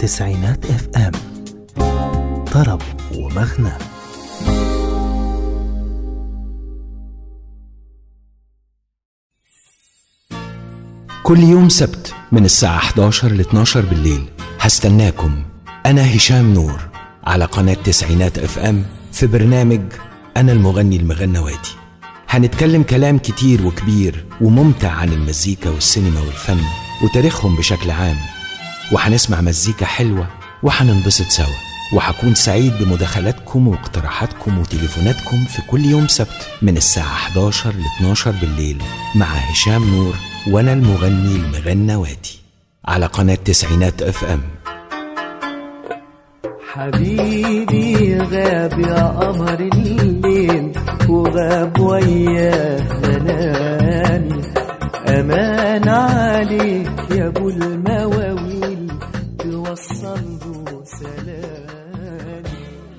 تسعينات اف ام طرب ومغنى كل يوم سبت من الساعة 11 ل 12 بالليل هستناكم أنا هشام نور على قناة تسعينات اف ام في برنامج أنا المغني المغنواتي هنتكلم كلام كتير وكبير وممتع عن المزيكا والسينما والفن وتاريخهم بشكل عام وهنسمع مزيكا حلوة وهننبسط سوا وهكون سعيد بمداخلاتكم واقتراحاتكم وتليفوناتكم في كل يوم سبت من الساعة 11 ل 12 بالليل مع هشام نور وأنا المغني المغنواتي على قناة تسعينات اف ام حبيبي غاب يا قمر الليل وغاب وياه منامي أمان عليك يا أبو المواويل توصل له سلامي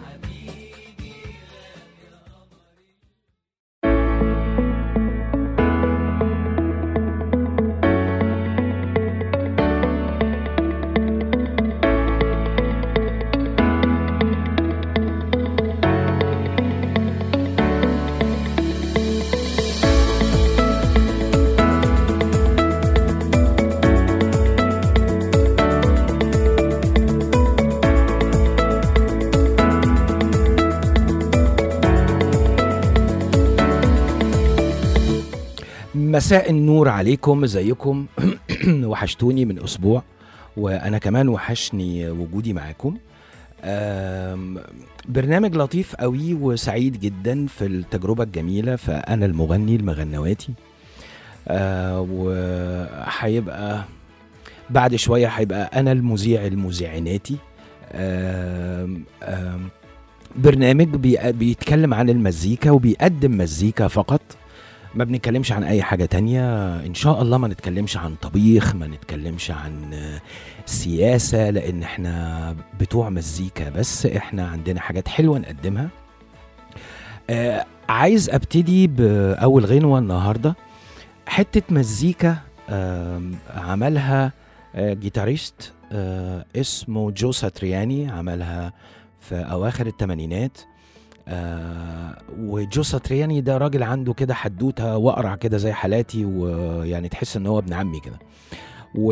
مساء النور عليكم ازيكم وحشتوني من اسبوع وانا كمان وحشني وجودي معاكم آم، برنامج لطيف قوي وسعيد جدا في التجربة الجميلة فأنا المغني المغنواتي آه، وهيبقى بعد شوية هيبقى أنا المذيع المذيعناتي آم، آم، برنامج بي- بيتكلم عن المزيكا وبيقدم مزيكا فقط ما بنتكلمش عن اي حاجة تانية ان شاء الله ما نتكلمش عن طبيخ ما نتكلمش عن آه، سياسة لان احنا بتوع مزيكا بس احنا عندنا حاجات حلوة نقدمها آه عايز ابتدي باول غنوة النهاردة حتة مزيكا آم، عملها آه، جيتاريست آه، اسمه جو ساترياني عملها في اواخر الثمانينات آه وجو ساترياني ده راجل عنده كده حدوته واقرع كده زي حالاتي ويعني تحس ان هو ابن عمي كده و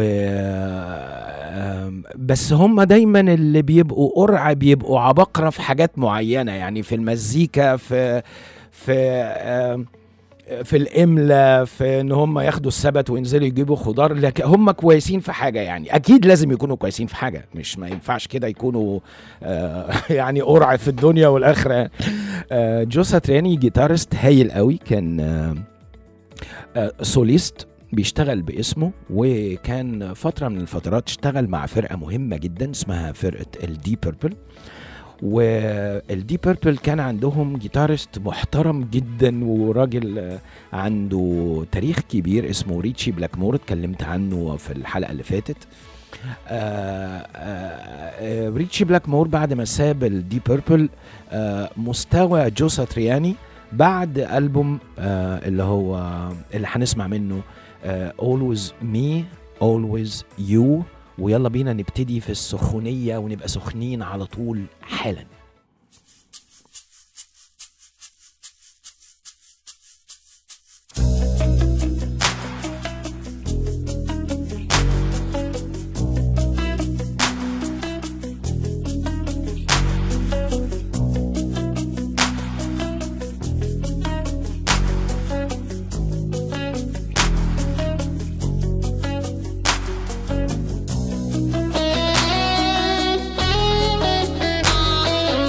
آم، بس هم دايما اللي بيبقوا قرع بيبقوا عباقرة في حاجات معينة يعني في المزيكا في في آم، في الإملة في ان هم ياخدوا السبت وينزلوا يجيبوا خضار لكن هم كويسين في حاجة يعني اكيد لازم يكونوا كويسين في حاجة مش ما ينفعش كده يكونوا آه، يعني قرع في الدنيا والاخرة آه، جو ساترياني جيتارست هايل قوي كان آه، آه، سوليست بيشتغل باسمه وكان فترة من الفترات اشتغل مع فرقة مهمة جدا اسمها فرقة الدي بيربل والدي بيربل كان عندهم جيتارست محترم جدا وراجل آه، عنده تاريخ كبير اسمه ريتشي بلاكمور اتكلمت عنه في الحلقة اللي فاتت آه، آه، آه، ريتشي بلاكمور بعد ما ساب الدي بيربل آه، مستوى جو ساترياني بعد ألبوم آه، اللي هو اللي هنسمع منه آه، Always Me Always You ويلا بينا نبتدي في السخونية ونبقى سخنين على طول حالا Thank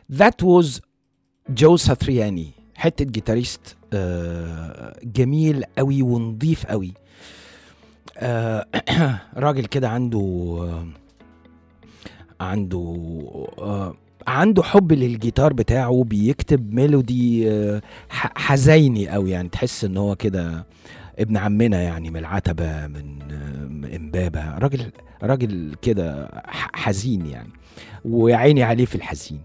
That was جو ساترياني حتة جيتاريست آه، جميل قوي ونظيف قوي آه، راجل كده عنده آه، عنده آه، عنده حب للجيتار بتاعه بيكتب ميلودي آه، ح- حزيني قوي يعني تحس ان هو كده ابن عمنا يعني من العتبة من آه، من امبابة راجل راجل كده ح- حزين يعني ويا عيني عليه في الحزين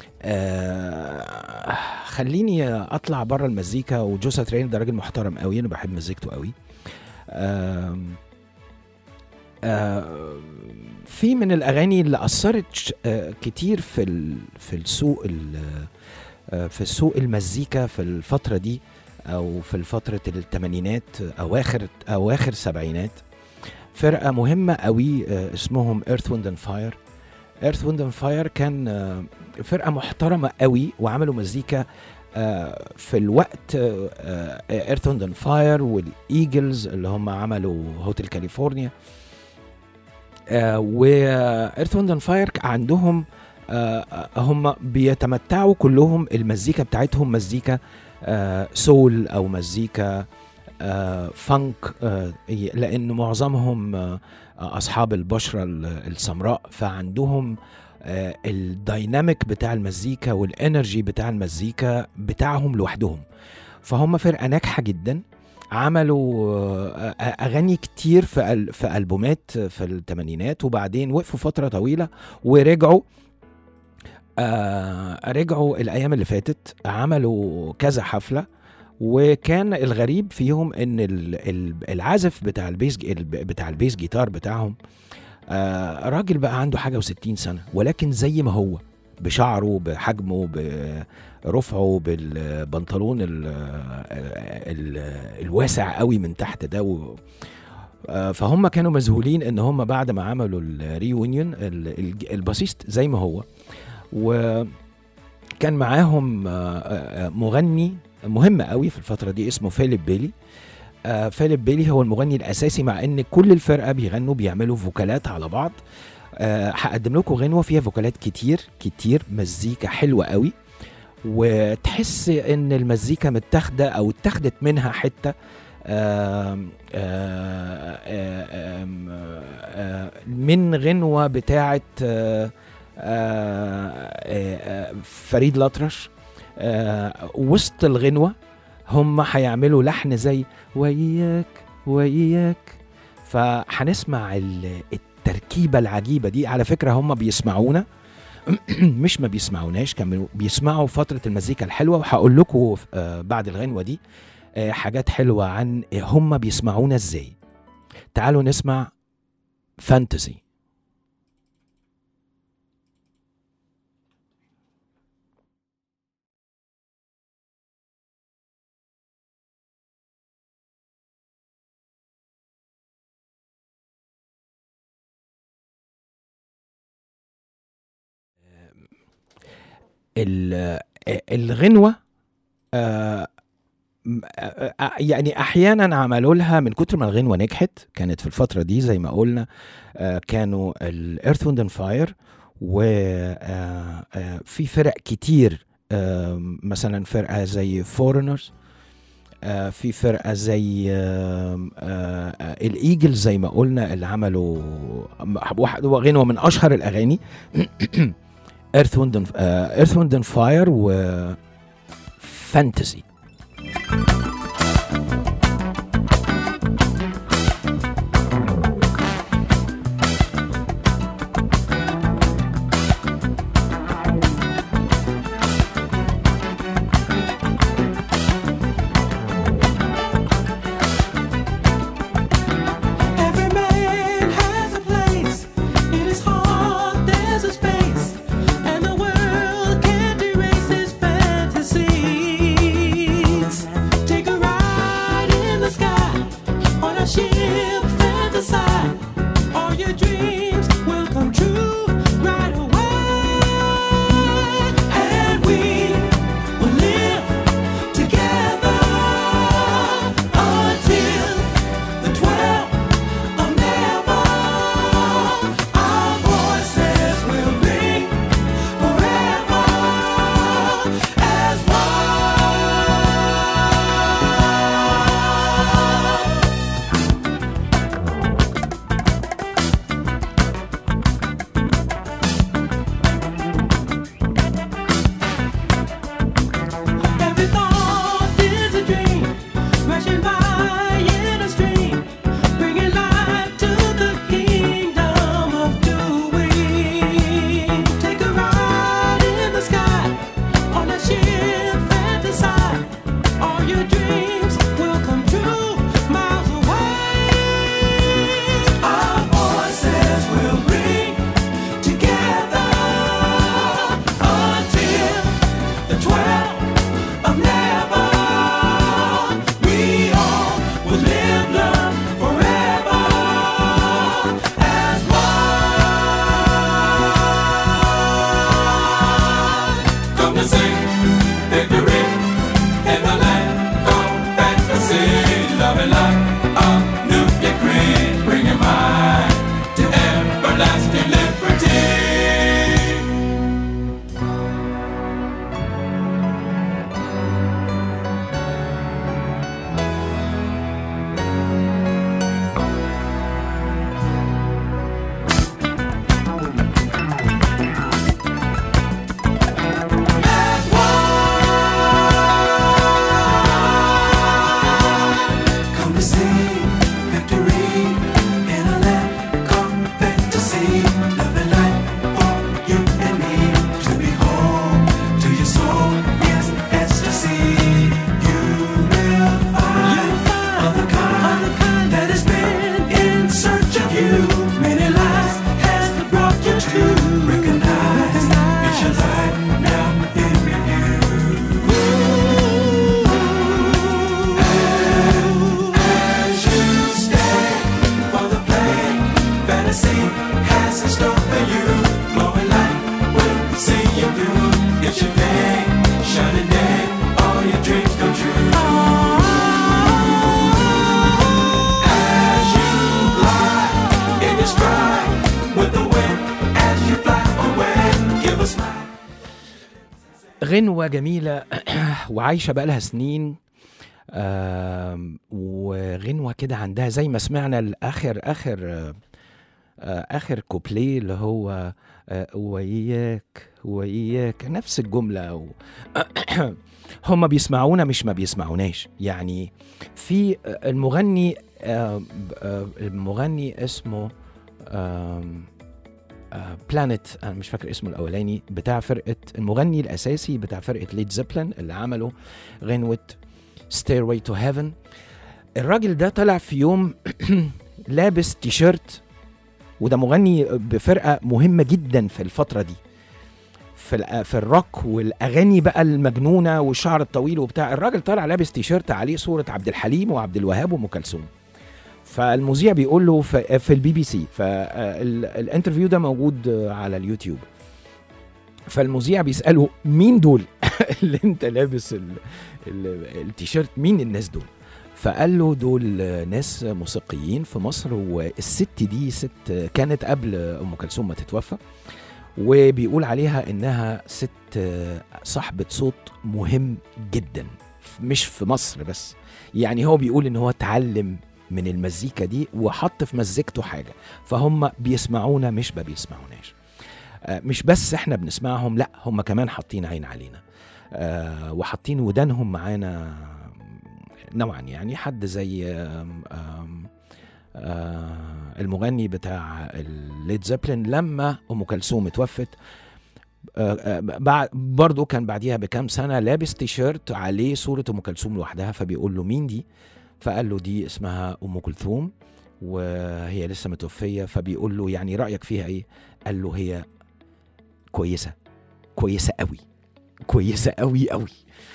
آه خليني اطلع بره المزيكا وجوسا ترين ده راجل محترم قوي انا بحب مزيكته قوي آم، آه في من الاغاني اللي اثرت ش- آه كتير في ال- في السوق ال- آه في سوق المزيكا في الفتره دي او في فتره الثمانينات اواخر اواخر السبعينات فرقه مهمه قوي آه اسمهم ايرث ويند اند فاير ايرث ويند اند فاير كان آه فرقه محترمه قوي وعملوا مزيكا آه، في الوقت ايرث ويند اند فاير والايجلز اللي هم عملوا هوتيل كاليفورنيا وايرث ويند اند فاير عندهم آه، آه، هم بيتمتعوا كلهم المزيكا بتاعتهم مزيكا آه، سول او مزيكا آه، فانك آه، لان معظمهم آه، اصحاب البشره ال- السمراء فعندهم آه، الدايناميك بتاع المزيكا والانرجي بتاع المزيكا بتاعهم لوحدهم فهم فرقه ناجحه جدا عملوا آه، آه، اغاني كتير في ال- في البومات في الثمانينات وبعدين وقفوا فتره طويله ورجعوا آه رجعوا الايام اللي فاتت عملوا كذا حفله وكان الغريب فيهم ان ال- ال- العازف بتاع البيس ج- بتاع البيس جيتار بتاعهم آه راجل بقى عنده حاجه و60 سنه ولكن زي ما هو بشعره بحجمه برفعه بالبنطلون ال ال الواسع قوي من تحت ده و آه، فهم كانوا مذهولين ان هم بعد ما عملوا الريونيون الباسيست زي ما هو وكان معاهم آه، آه، مغني مهم قوي في الفتره دي اسمه فيليب بيلي آه، فيليب بيلي هو المغني الاساسي مع ان كل الفرقه بيغنوا بيعملوا فوكالات على بعض آه، هقدم لكم غنوه فيها فوكالات كتير كتير مزيكا حلوه قوي وتحس ان المزيكا متاخده او اتاخدت منها حته آم، آه، آه، آم، آه، من غنوه بتاعه آه، آه، آه، فريد الأطرش آه، وسط الغنوه هم هيعملوا لحن زي وياك وياك فهنسمع ال- التركيبه العجيبه دي على فكره هم بيسمعونا مش ما بيسمعوناش كانوا بيسمعوا فتره المزيكا الحلوه وهقول لكم آه، بعد الغنوه دي آه، حاجات حلوه عن هم بيسمعونا ازاي تعالوا نسمع فانتزي ال- الغنوة آه، م- آه، آه، يعني احيانا عملوا لها من كتر ما الغنوه نجحت كانت في الفتره دي زي ما قلنا آه، كانوا الايرث ويند اند فاير وفي فرق كتير آه، مثلا فرقه زي فورنرز في فرقه زي آم، آه، آه، الايجلز زي ما قلنا اللي عملوا واحد غنوه من اشهر الاغاني ايرث ويند ايرث ويند اند فاير وفانتسي Every man has a place. In his heart, there's a space, and the world can't erase his fantasy. a new decree, bringing mine to everlasting liberty. Come to see victory in a land called fantasy. Love and light for you and me to be home to your soul. Yes, ecstasy. You will find other kind that has been in search of you. Many lives has brought you to recognize it's your life now in review. As you stay for the play, fantasy has in store for you. Glowing light will see you through. It's your day, shining day, all your dreams come true. As you glide in your stride with the wind, as you fly away, give a smile. غنوة جميلة وعايشة بقالها سنين آم، وغنوة كده عندها زي ما سمعنا الآخر آخر آه، آه، آخر كوبليه اللي هو آه، وإياك وإياك نفس الجملة و... هم بيسمعونا مش ما بيسمعوناش يعني في آه، المغني آه، آه، المغني اسمه بلانيت انا مش فاكر اسمه الاولاني بتاع فرقه المغني الاساسي بتاع فرقه ليد زيبلin اللي عملوا غنوه ستيرواي تو هيفن الراجل ده طلع في يوم لابس تيشيرت وده مغني بفرقه مهمه جدا في الفتره دي في الأ- في الروك والاغاني بقى المجنونه والشعر الطويل وبتاع الراجل طالع لابس تيشيرت عليه صوره عبد الحليم وعبد الوهاب وام كلثوم فالمذيع بيقول له في, في البي بي سي فالانترفيو ده موجود على اليوتيوب فالمذيع بيساله مين دول اللي انت لابس ال- ال- التيشيرت مين الناس دول فقال له دول ناس موسيقيين في مصر والست دي ست كانت قبل ام كلثوم ما تتوفى وبيقول عليها انها ست صاحبه صوت مهم جدا مش في مصر بس يعني هو بيقول ان هو اتعلم من المزيكا دي وحط في مزيكته حاجه فهم بيسمعونا مش ما بيسمعوناش آه، مش بس احنا بنسمعهم لا هم كمان حاطين عين علينا آه، وحاطين ودانهم معانا نوعا يعني حد زي آم، آم، آه، المغني بتاع الليد زيبلin لما ام كلثوم اتوفت آه، آه، بعد برضه كان بعديها بكام سنه لابس تيشيرت عليه صوره ام كلثوم لوحدها فبيقول له مين دي فقال له دي اسمها ام كلثوم وهي لسه متوفيه فبيقول له يعني رايك فيها ايه قال له هي كويسه كويسه قوي كويسه قوي قوي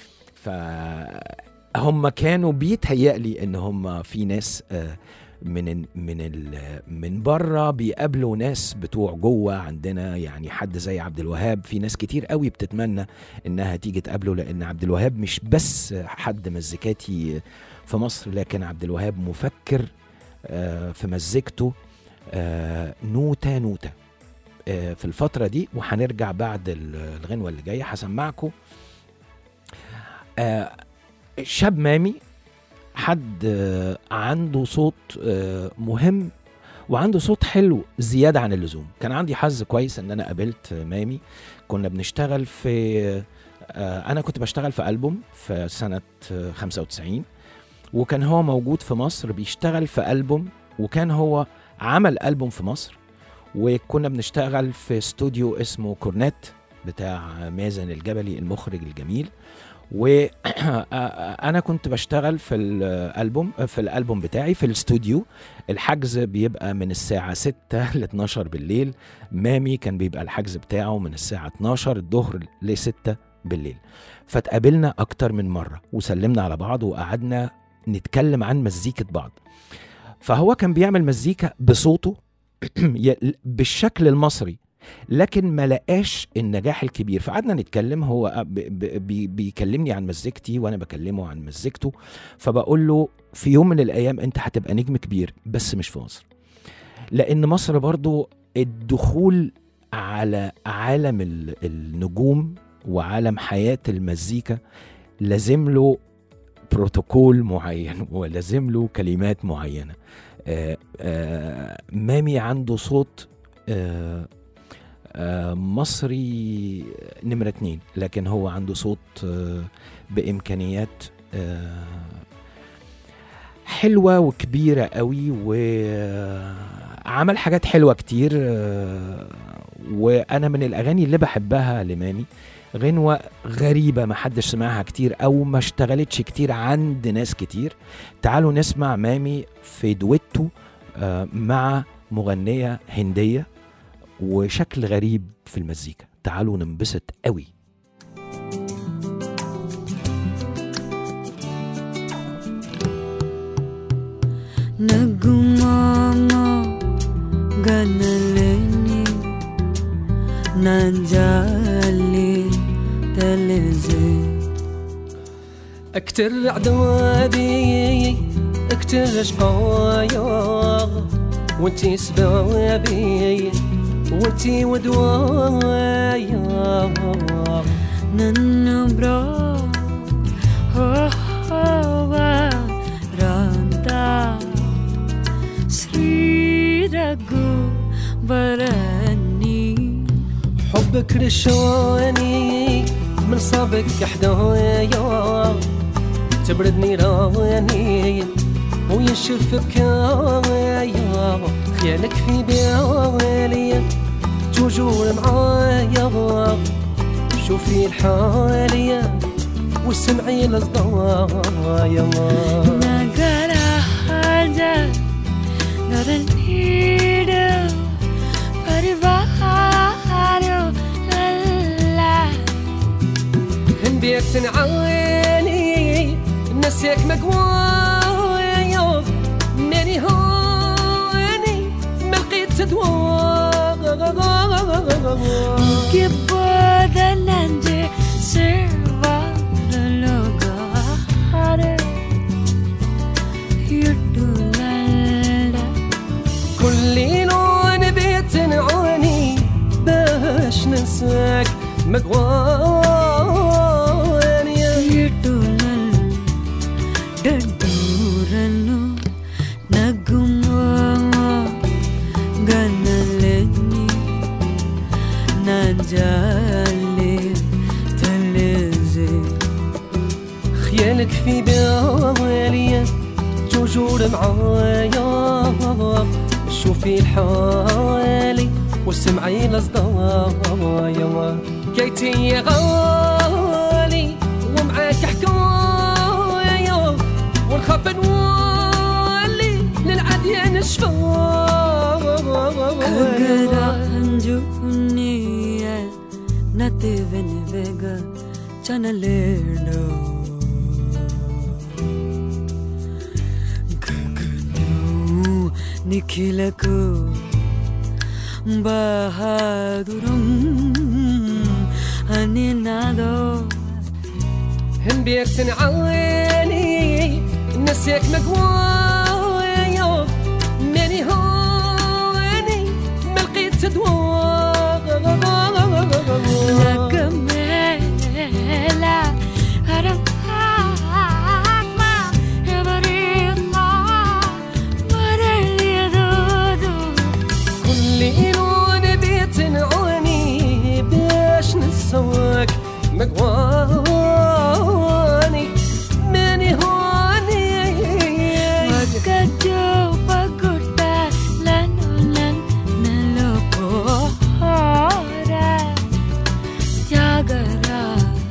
فهم كانوا بيتهيألي ان هم في ناس آه، من ال- من ال- من بره بيقابلوا ناس بتوع جوه عندنا يعني حد زي عبد الوهاب في ناس كتير قوي بتتمنى انها تيجي تقابله لان عبد الوهاب مش بس حد مزيكاتي في مصر لكن عبد الوهاب مفكر آه، في مزيكته آه، نوتة نوتة آه، في الفترة دي وهنرجع بعد ال- الغنوة اللي جاية هسمعكم آه، شاب مامي حد آه، عنده صوت آه، مهم وعنده صوت حلو زيادة عن اللزوم كان عندي حظ كويس ان انا قابلت مامي كنا بنشتغل في آه، انا كنت بشتغل في ألبوم في سنة آه، 95 وكان هو موجود في مصر بيشتغل في ألبوم وكان هو عمل ألبوم في مصر وكنا بنشتغل في استوديو اسمه كورنيت بتاع مازن الجبلي المخرج الجميل وانا كنت بشتغل في الالبوم في الالبوم بتاعي في الاستوديو الحجز بيبقى من الساعه 6 ل 12 بالليل مامي كان بيبقى الحجز بتاعه من الساعه 12 الظهر ل 6 بالليل فتقابلنا اكتر من مره وسلمنا على بعض وقعدنا نتكلم عن مزيكه بعض فهو كان بيعمل مزيكا بصوته ي- بالشكل المصري لكن ما لقاش النجاح الكبير فقعدنا نتكلم هو ب- ب- بي- بيكلمني عن مزيكتي وانا بكلمه عن مزيكته فبقول له في يوم من الايام انت هتبقى نجم كبير بس مش في مصر لان مصر برضو الدخول على عالم ال- النجوم وعالم حياة المزيكا لازم له بروتوكول معين ولازم له كلمات معينة آه آه مامي عنده صوت آه آه مصري نمرة اتنين لكن هو عنده صوت آه بإمكانيات آه حلوة وكبيرة قوي وعمل حاجات حلوة كتير آه، وأنا من الأغاني اللي بحبها لمامي غنوة غريبة ما حدش سمعها كتير أو ما اشتغلتش كتير عند ناس كتير تعالوا نسمع مامي في دويتو آه، مع مغنية هندية وشكل غريب في المزيكا تعالوا ننبسط قوي Nagumama ganaleni Nanjali teleze اكتر عدوابي اكتر اشقايا وانتي سبابي وانتي ودوايا Nanabra Hova Ranta Sri Ragu Barani حبك رشاني من صابك احدايا تبردني راني وينشف بكايا خيالك في بالي توجور معايا شوفي الحالية وسمعي الصدايا Nagara Haja Naranido Parivaro Lala من بيت عيني نسيك مقوايا ماني هوني ما لقيت تدواء Kiboda Nanje Serva Logare Yutulala كل لون بيت عيني باش ننساك مقواني Yutulala Daduranu Nagumama Ganaleni Najali Taleze خيالك في بالي توجور معايا شوفي الحالي وسمعي الصدايا كيتي يا غالي ومعاك حكايا ونخاف نولي للعديان Kagara شفايا Anjunia Nate Venevega Chanalero Gagano Nikilaku Bahadurum Aninado هم بيت عيني نسيك مقوايا ماني هوني ما لقيت تدواء Nagamela Harakma Ebarima Mareliadodo كل لون بيت عيني باش نسواك مقواني ماني هوني Wakajo paguta lanolan nalopora Jagara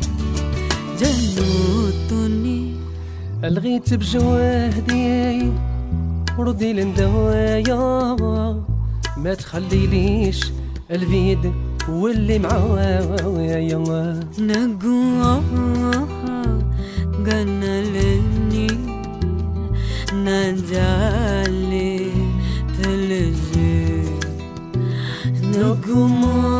janutuni الغيت بجوهدي ردي لندوايا ما تخليليش الفيد واللي معايا Nagua ganaleni Najali teleze Naguma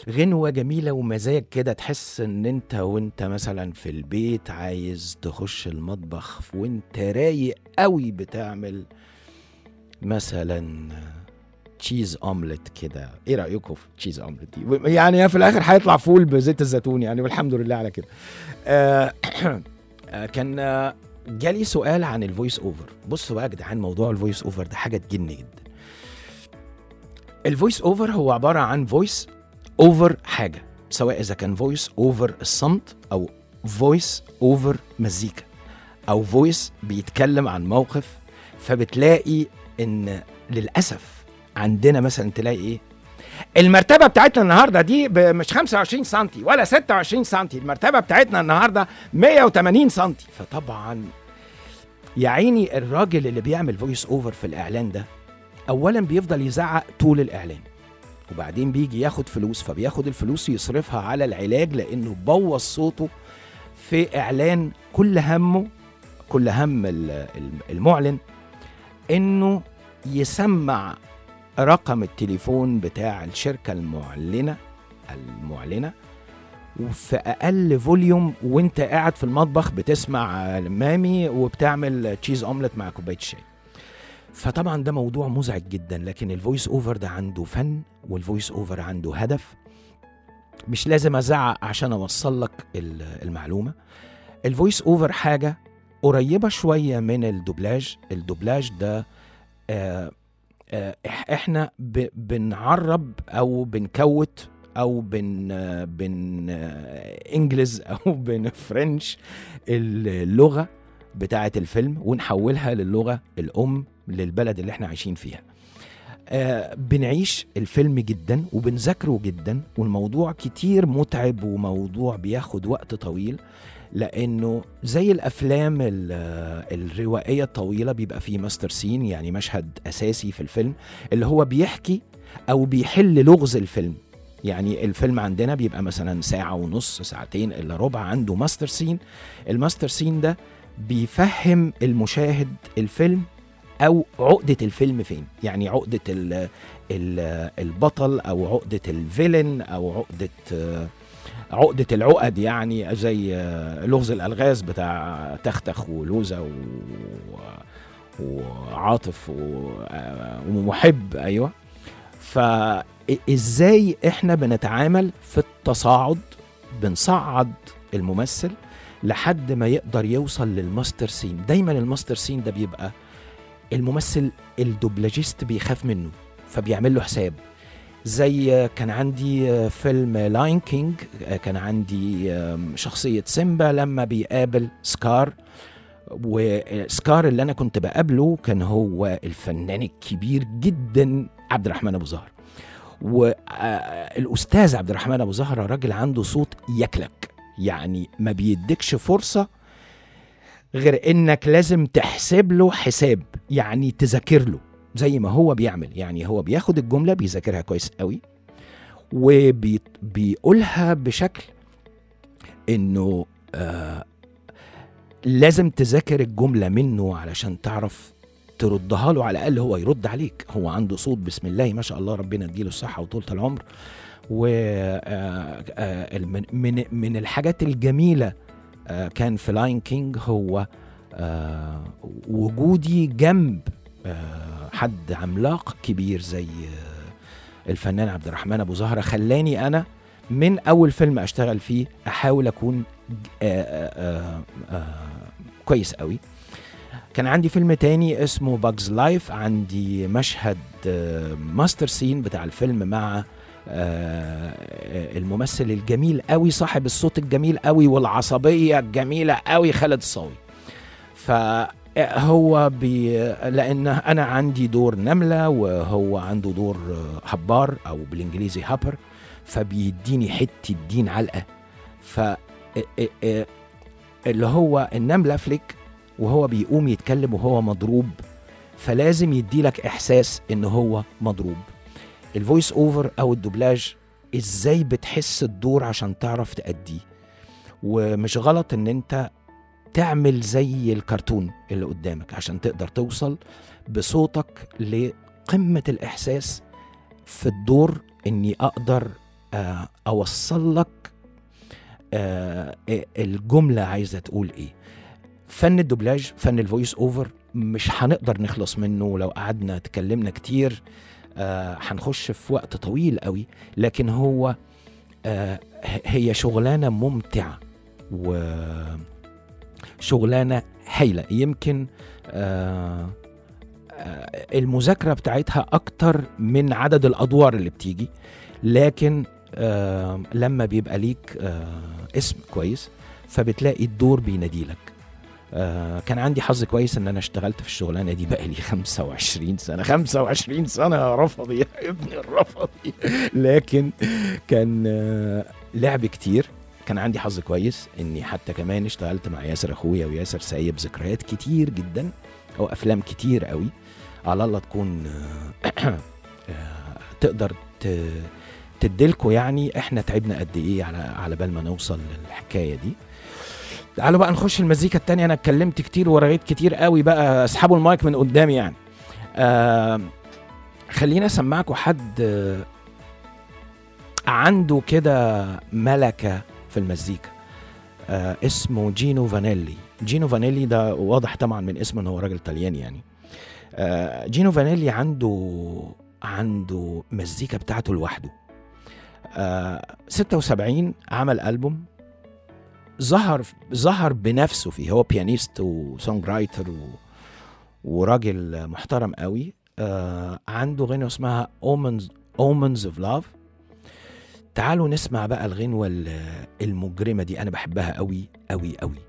غنوة جميلة ومزاج كده تحس ان انت وانت مثلا في البيت عايز تخش المطبخ وانت رايق قوي بتعمل مثلا تشيز اومليت كده ايه رايكم في تشيز اومليت دي يعني في الاخر هيطلع فول بزيت الزيتون يعني والحمد لله على كده آه آه، كان آه، جالي سؤال عن الفويس اوفر بصوا بقى يا جدعان موضوع الفويس اوفر ده حاجه تجن جدا الفويس اوفر هو عباره عن فويس اوفر حاجه سواء اذا كان فويس اوفر الصمت او فويس اوفر مزيكا او فويس بيتكلم عن موقف فبتلاقي ان للاسف عندنا مثلا تلاقي ايه المرتبه بتاعتنا النهارده دي ب- مش 25 سم ولا 26 سم المرتبه بتاعتنا النهارده 180 سم فطبعا يا عيني الراجل اللي بيعمل فويس اوفر في الاعلان ده اولا بيفضل يزعق طول الاعلان وبعدين بيجي ياخد فلوس فبياخد الفلوس يصرفها على العلاج لانه بوظ صوته في اعلان كل همه كل هم ال- ال- المعلن انه يسمع رقم التليفون بتاع الشركه المعلنه المعلنه وفي اقل فوليوم وانت قاعد في المطبخ بتسمع مامي وبتعمل تشيز اومليت مع كوبايه شاي فطبعا ده موضوع مزعج جدا لكن الفويس اوفر ده عنده فن والفويس اوفر عنده هدف مش لازم ازعق عشان اوصل لك ال- المعلومه الفويس اوفر حاجه قريبه شويه من الدوبلاج الدوبلاج ده آه آه إح- احنا ب- بنعرب او بنكوت او بن آه، بن آه، انجلز او بنفرنش اللغه بتاعه الفيلم ونحولها للغه الام للبلد اللي احنا عايشين فيها آه بنعيش الفيلم جدا وبنذاكره جدا والموضوع كتير متعب وموضوع بياخد وقت طويل لانه زي الافلام ال- آه، الروائيه الطويله بيبقى فيه ماستر سين يعني مشهد اساسي في الفيلم اللي هو بيحكي او بيحل لغز الفيلم يعني الفيلم عندنا بيبقى مثلا ساعة ونص ساعتين إلا ربع عنده ماستر سين الماستر سين ده بيفهم المشاهد الفيلم أو عقدة الفيلم فين يعني عقدة ال ال البطل أو عقدة الفيلن أو عقدة آه، عقدة العقد يعني زي آه، لغز الألغاز بتاع تختخ ولوزة و وعاطف و- آه، ومحب أيوه فازاي احنا بنتعامل في التصاعد بنصعد الممثل لحد ما يقدر يوصل للماستر سين دايما الماستر سين ده بيبقى الممثل الدوبلاجيست بيخاف منه فبيعمل له حساب زي كان عندي فيلم لاين كينج كان عندي شخصية سيمبا لما بيقابل سكار وسكار اللي انا كنت بقابله كان هو الفنان الكبير جدا عبد الرحمن ابو زهر والاستاذ عبد الرحمن ابو زهر راجل عنده صوت يكلك يعني ما بيديكش فرصه غير انك لازم تحسب له حساب يعني تذاكر له زي ما هو بيعمل يعني هو بياخد الجمله بيذاكرها كويس قوي وبيقولها بشكل انه آه لازم تذاكر الجمله منه علشان تعرف تردها له على الاقل هو يرد عليك هو عنده صوت بسم الله ما شاء الله ربنا يديله الصحه وطولة العمر و آه، آه، من من من الحاجات الجميله آه، كان في لاين كينج هو آه، وجودي جنب آه، حد عملاق كبير زي آه، الفنان عبد الرحمن ابو زهره خلاني انا من اول فيلم اشتغل فيه احاول اكون آه، آه، آه، آه، كويس قوي كان عندي فيلم تاني اسمه باجز لايف عندي مشهد آه، ماستر سين بتاع الفيلم مع آه، الممثل الجميل قوي صاحب الصوت الجميل قوي والعصبية الجميلة قوي خالد الصاوي فهو بي لان انا عندي دور نمله وهو عنده دور آه، هبار او بالانجليزي هابر فبيديني حته دين علقه ف آه، آه، آه، اللي هو النمله فليك وهو بيقوم يتكلم وهو مضروب فلازم يديلك احساس ان هو مضروب الفويس اوفر او الدوبلاج ازاي بتحس الدور عشان تعرف تأديه ومش غلط ان انت تعمل زي الكرتون اللي قدامك عشان تقدر توصل بصوتك لقمة الإحساس في الدور إني أقدر آه، اوصل لك آه، الجمله عايزه تقول ايه فن الدوبلاج فن الفويس اوفر مش هنقدر نخلص منه لو قعدنا اتكلمنا كتير آه، هنخش في وقت طويل قوي لكن هو آه، ه- هي شغلانه ممتعه وشغلانه هايله يمكن آه، آه، المذاكره بتاعتها اكتر من عدد الادوار اللي بتيجي لكن آه، لما بيبقى ليك آه، اسم كويس فبتلاقي الدور بيناديلك آه، كان عندي حظ كويس ان انا اشتغلت في الشغلانه دي بقى لي 25 سنه 25 سنه يا رفضي يا ابن الرفضي لكن كان آه، لعب كتير كان عندي حظ كويس اني حتى كمان اشتغلت مع ياسر اخويا وياسر سايب ذكريات كتير جدا او افلام كتير قوي على الله تكون آه، آه، تقدر ت- تديلكوا يعني احنا تعبنا قد ايه على على بال ما نوصل للحكايه دي تعالوا بقى نخش المزيكا التانية انا اتكلمت كتير ورغيت كتير قوي بقى اسحبوا المايك من قدامي يعني آه خلينا اسمعكم حد آه، عنده كده ملكة في المزيكا آه اسمه جينو فانيلي جينو فانيلي ده واضح طبعا من اسمه ان هو راجل طلياني يعني آه جينو فانيلي عنده عنده مزيكا بتاعته لوحده آه 76 عمل ألبوم ظهر ظهر بنفسه فيه هو بيانيست وسونج رايتر و... وراجل محترم قوي آه عنده غنوة اسمها Omens Omens of Love تعالوا نسمع بقى الغنوة ال- المجرمة دي أنا بحبها قوي قوي قوي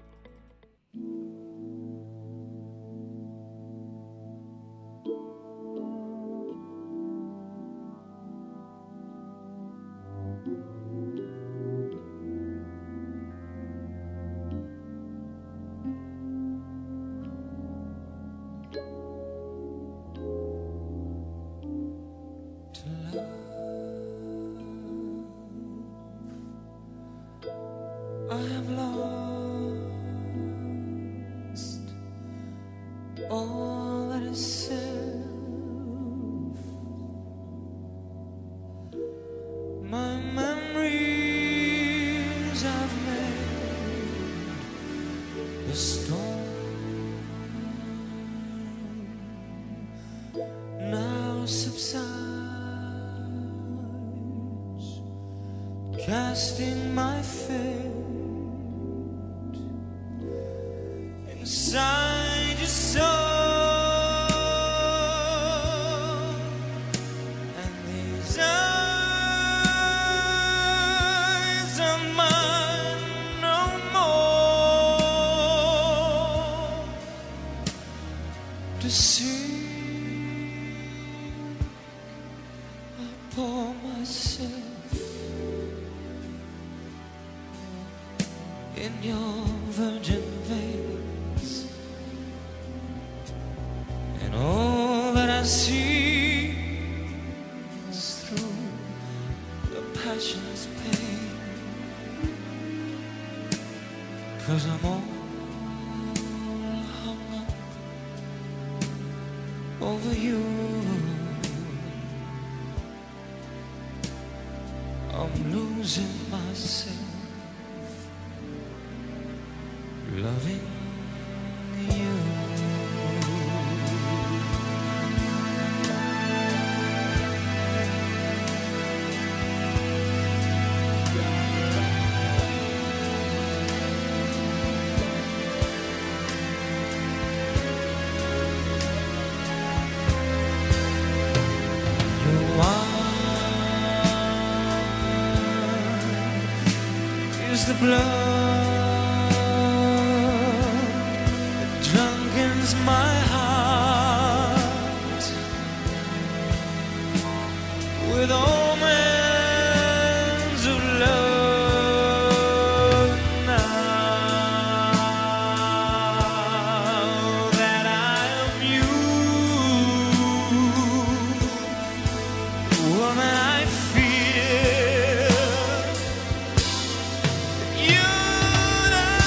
I have lost all that is self. My memories have made the storm. Now subsides, casting my fate inside your soul, and these eyes are mine no more to see. I pour myself in your virgin veins, and all that I see is through the passion's pain. Cause I'm all hung up over you. I'm losing myself loving you. You are is the blood that drunkens my heart with omens of love now that I am you woman I fear you that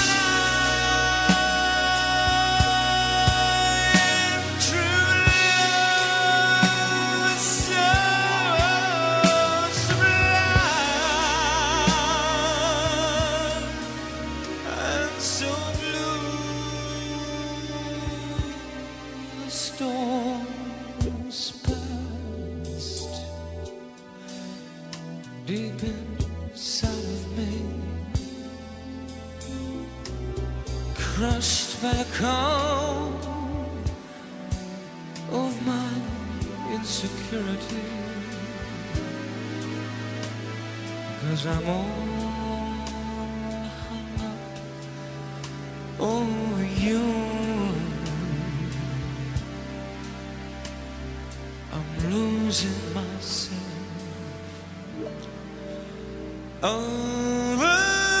I am true love so storms past deep inside of me, crushed by the calm of my insecurity. Cause I'm all hung up over you. I'm losing myself over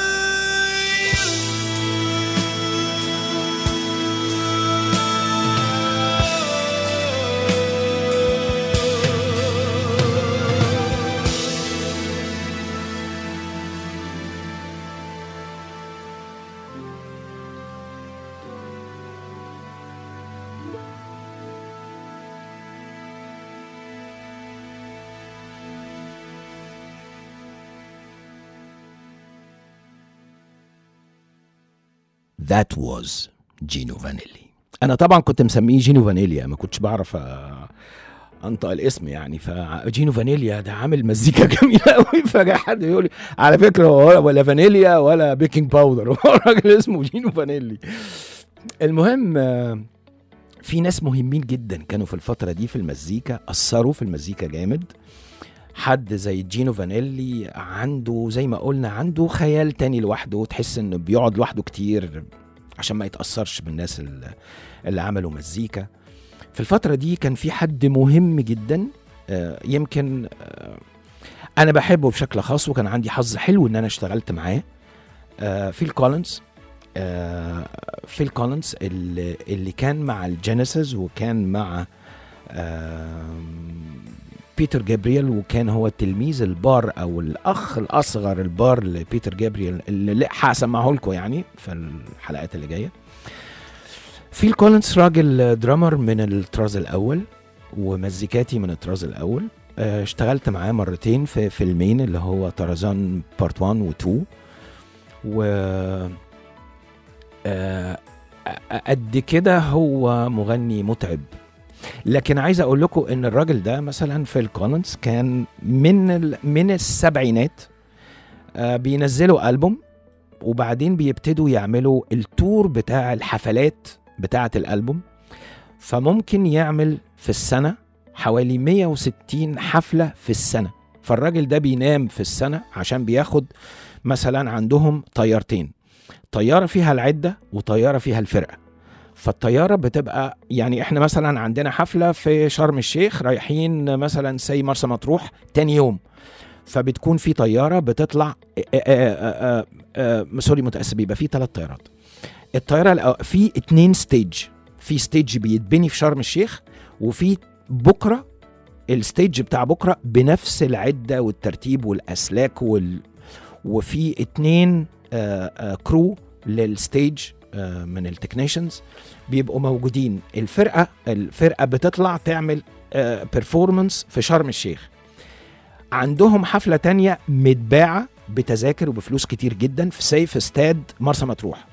That was جينو فانيلي انا طبعا كنت مسميه جينو فانيليا ما كنتش بعرف آه، انطق الاسم يعني فجينو فانيليا ده عامل مزيكا جميله قوي فجاء حد يقول لي على فكره هو ولا فانيليا ولا بيكنج باودر هو راجل اسمه جينو فانيلي المهم آه، في ناس مهمين جدا كانوا في الفتره دي في المزيكا اثروا في المزيكا جامد حد زي جينو فانيلي عنده زي ما قلنا عنده خيال تاني لوحده تحس انه بيقعد لوحده كتير عشان ما يتأثرش بالناس ال- اللي عملوا مزيكا في الفترة دي كان في حد مهم جدا آه، يمكن آه، أنا بحبه بشكل خاص وكان عندي حظ حلو إن أنا اشتغلت معاه آه، فيل كولينز آه، فيل كولينز اللي, اللي كان مع الجينيسيس وكان مع آم، بيتر جابرييل وكان هو تلميذ البار او الاخ الاصغر البار لبيتر جابرييل اللي هسمعه لكم يعني في الحلقات اللي جايه فيل كولينز راجل درامر من الطراز الاول ومزيكاتي من الطراز الاول آه، اشتغلت معاه مرتين في فيلمين اللي هو طرزان بارت 1 و 2 و آه، قد كده هو مغني متعب لكن عايز اقول لكم ان الراجل ده مثلا فيل كولينز كان من ال... من السبعينات آه بينزلوا البوم وبعدين بيبتدوا يعملوا التور بتاع الحفلات بتاعه الالبوم فممكن يعمل في السنه حوالي 160 حفله في السنه فالراجل ده بينام في السنه عشان بياخد مثلا عندهم طيارتين طياره فيها العده وطياره فيها الفرقه فالطياره بتبقى يعني احنا مثلا عندنا حفله في شرم الشيخ رايحين مثلا سي مرسى مطروح تاني يوم فبتكون في طياره بتطلع آه، آه، آه، آه، آه، سوري متاسف بيبقى في ثلاث طيارات الطياره الأو- في اتنين ستيج في ستيج بيتبني في شرم الشيخ وفي بكره الستيج بتاع بكره بنفس العده والترتيب والاسلاك وال وفي اتنين آه، آه، كرو للستيج آه، من التكنيشنز بيبقوا موجودين الفرقه الفرقه بتطلع تعمل بيرفورمانس في شرم الشيخ عندهم حفله تانية متباعه بتذاكر وبفلوس كتير جدا في سيف استاد مرسى مطروح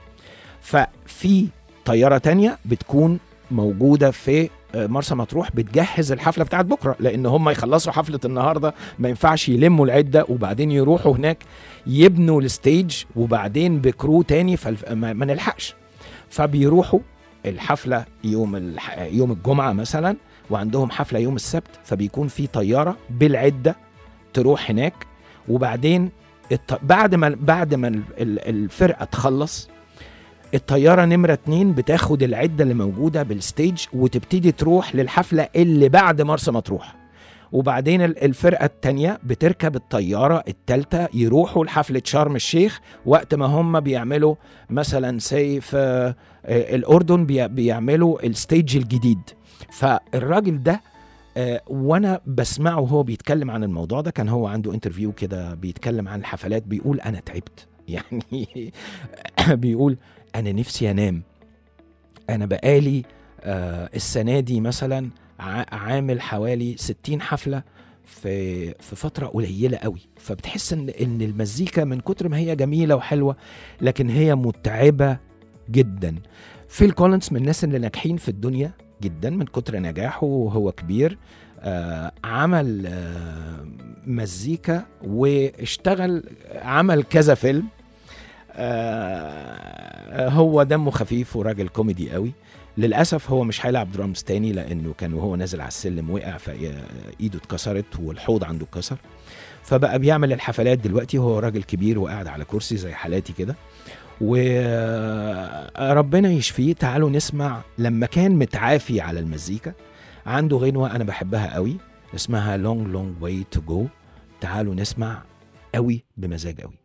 ففي طياره تانية بتكون موجوده في آه، مرسى مطروح بتجهز الحفله بتاعت بكره لان هم يخلصوا حفله النهارده ما ينفعش يلموا العده وبعدين يروحوا هناك يبنوا الستيج وبعدين بكرو تاني فما ما نلحقش فبيروحوا الحفله يوم الح... يوم الجمعه مثلا وعندهم حفله يوم السبت فبيكون في طياره بالعده تروح هناك وبعدين الط... بعد ما بعد ما ال- ال- الفرقه تخلص الطياره نمره اتنين بتاخد العده اللي موجوده بالستيج وتبتدي تروح للحفله اللي بعد مرسى مطروح وبعدين ال- الفرقه التانيه بتركب الطياره التالته يروحوا لحفله شرم الشيخ وقت ما هم بيعملوا مثلا سي في آه، الاردن بي- بيعملوا الستيج الجديد فالراجل ده آه، وانا بسمعه وهو بيتكلم عن الموضوع ده كان هو عنده انترفيو كده بيتكلم عن الحفلات بيقول انا تعبت يعني بيقول انا نفسي انام انا بقالي آه، السنه دي مثلا ع- عامل حوالي 60 حفله في في فتره قليله قوي فبتحس ان ان المزيكا من كتر ما هي جميله وحلوه لكن هي متعبه جدا فيل كولينز من الناس اللي ناجحين في الدنيا جدا من كتر نجاحه وهو كبير آه عمل آه مزيكا واشتغل عمل كذا فيلم آه هو دمه خفيف وراجل كوميدي قوي للاسف هو مش هيلعب درامز تاني لانه كان وهو نازل على السلم وقع فايده اتكسرت والحوض عنده اتكسر فبقى بيعمل الحفلات دلوقتي هو راجل كبير وقاعد على كرسي زي حالاتي كده وربنا يشفيه تعالوا نسمع لما كان متعافي على المزيكا عنده غنوة أنا بحبها قوي اسمها Long Long Way to Go تعالوا نسمع قوي بمزاج قوي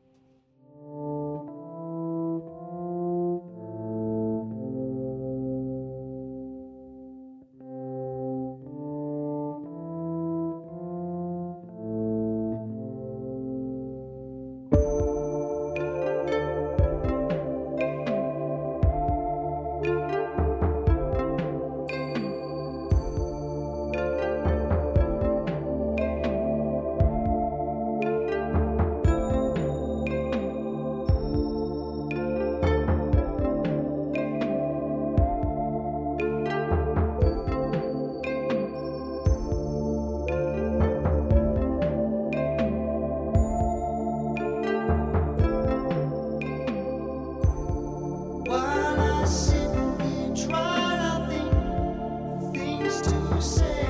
While I sit and try to think things to say,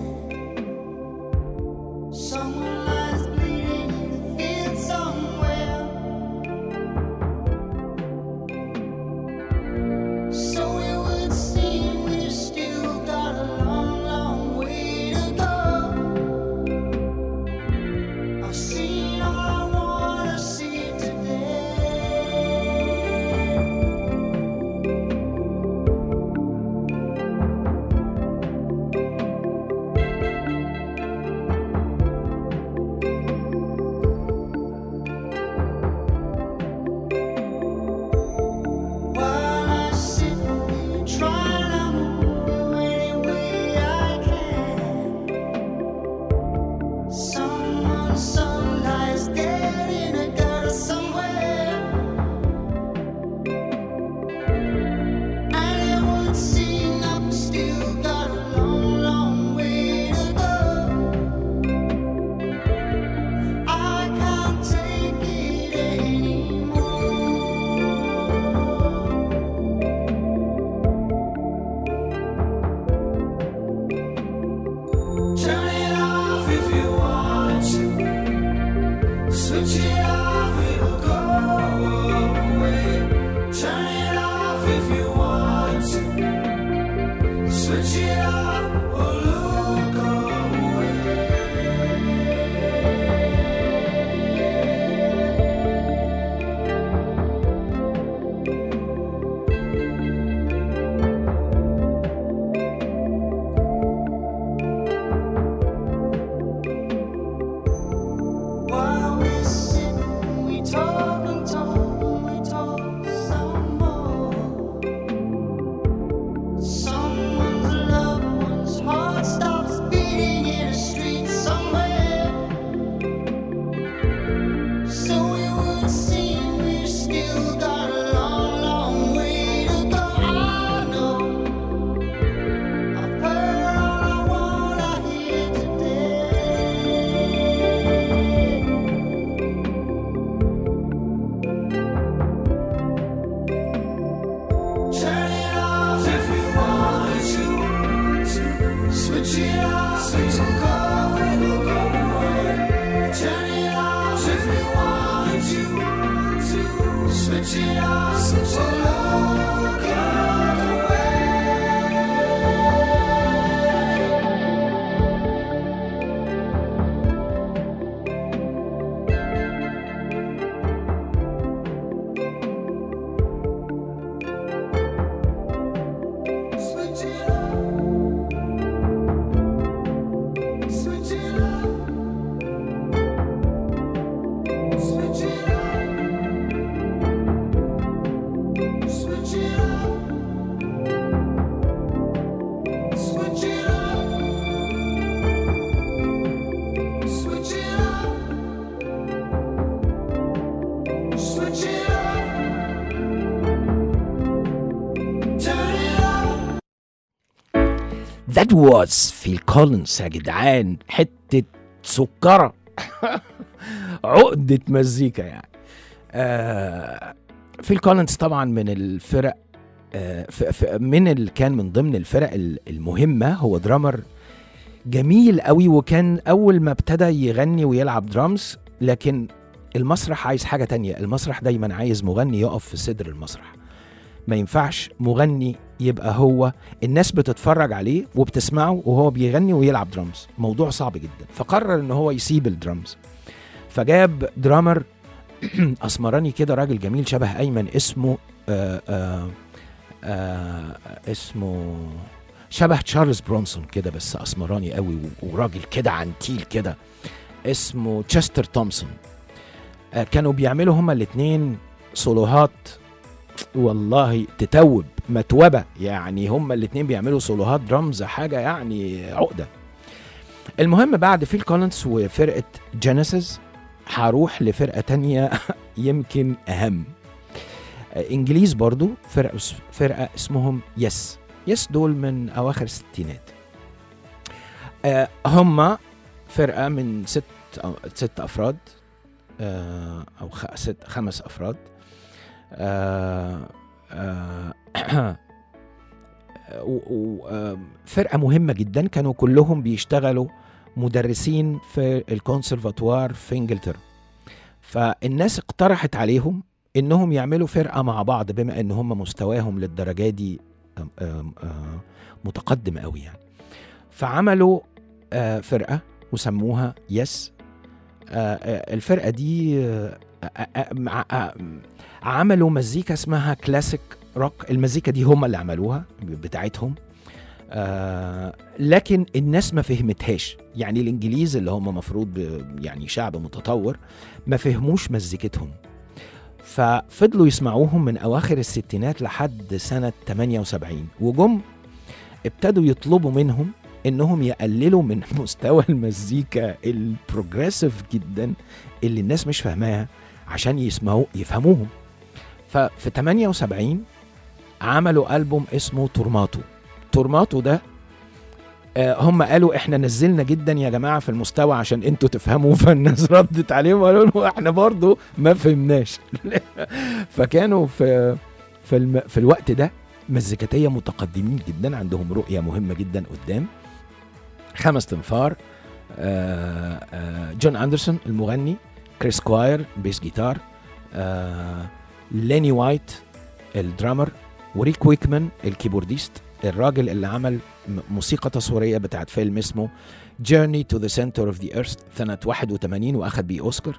someone lies bleeding in a field somewhere. So it would seem we've still got a long, long way to go. I've seen all I wanna see today. While I sit and try to move any way I can, someone's son lies dead in a gutter somewhere, and it would seem I've still got a long, long way to go. I can't take it anymore. Turn it off if you want to. Switch it off, it'll go away. Turn it off if you want to. Switch it off or look away. While we sit, we talk and talk, we talk some more. Someone's loved one's heart stops beating in a street somewhere. So it would seem we've still got a long, long way to go. I know I've heard all I wanna hear today. Turn it off if you want to. Switch it off, it'll go, it'll go away. Turn it off if you want to. Switch it off, or look away. Switch it off. Switch it off. Switch it off. That was فيل كولينز يا جدعان حتة سكرة عقدة مزيكا يعني آه فيل كولينز طبعا من الفرق آه ف- ف- من ال كان من ضمن الفرق ال- المهمة هو درامر جميل قوي وكان أول ما ابتدى يغني ويلعب درامز لكن المسرح عايز حاجة تانية المسرح دايما عايز مغني يقف في صدر المسرح ما ينفعش مغني يبقى هو الناس بتتفرج عليه وبتسمعه وهو بيغني ويلعب درامز موضوع صعب جدا فقرر ان هو يسيب الدرامز فجاب درامر اسمراني كده راجل جميل شبه ايمن اسمه آآ آآ آآ اسمه شبه تشارلز برونسون كده بس اسمراني قوي و- وراجل كده عنتيل كده اسمه تشستر تومسون آه، كانوا بيعملوا هما الاتنين سولوهات والله تتوب متوبة يعني هما الاتنين بيعملوا سولوهات درامز حاجة يعني عقدة المهم بعد فيل كولينز وفرقة جينيسيس هروح لفرقة تانية يمكن أهم آه، إنجليز برضو فرقة, فرقة اسمهم يس يس دول من أواخر الستينات آه، هما فرقة من ست أو- ست أفراد آه، أو خ- ست خمس أفراد آه، آه، و- و- آه، فرقة مهمة جدا كانوا كلهم بيشتغلوا مدرسين في الكونسرفاتوار في انجلترا فالناس اقترحت عليهم انهم يعملوا فرقة مع بعض بما ان هم مستواهم للدرجة دي آم، آم، آم، متقدم قوي يعني فعملوا آه، فرقة وسموها يس الفرقة دي آه، آه، آه، مع- آه، عملوا مزيكا اسمها كلاسيك روك المزيكا دي هم اللي عملوها بتاعتهم آه لكن الناس ما فهمتهاش يعني الانجليز اللي هم مفروض ب- يعني شعب متطور ما فهموش مزيكتهم ففضلوا يسمعوهم من اواخر الستينات لحد سنه 78 وجم ابتدوا يطلبوا منهم انهم يقللوا من مستوى المزيكا البروجريسيف جدا اللي الناس مش فاهماها عشان يسمعوا يفهموهم ففي 78 عملوا ألبوم اسمه تورماتو تورماتو ده آه، هم قالوا احنا نزلنا جدا يا جماعه في المستوى عشان انتوا تفهموا فالناس ردت عليهم وقالوا له احنا برضو ما فهمناش فكانوا في في الم في الوقت ده مزيكاتيه متقدمين جدا عندهم رؤيه مهمه جدا قدام خمس تنفار آه، آه، جون اندرسون المغني كريس كواير بيس جيتار آه، ليني وايت الدرامر وريك ويكمان الكيبورديست الراجل اللي عمل م- موسيقى تصويرية بتاعت فيلم اسمه Journey to the Center of the Earth سنة 81 وأخد بيه أوسكار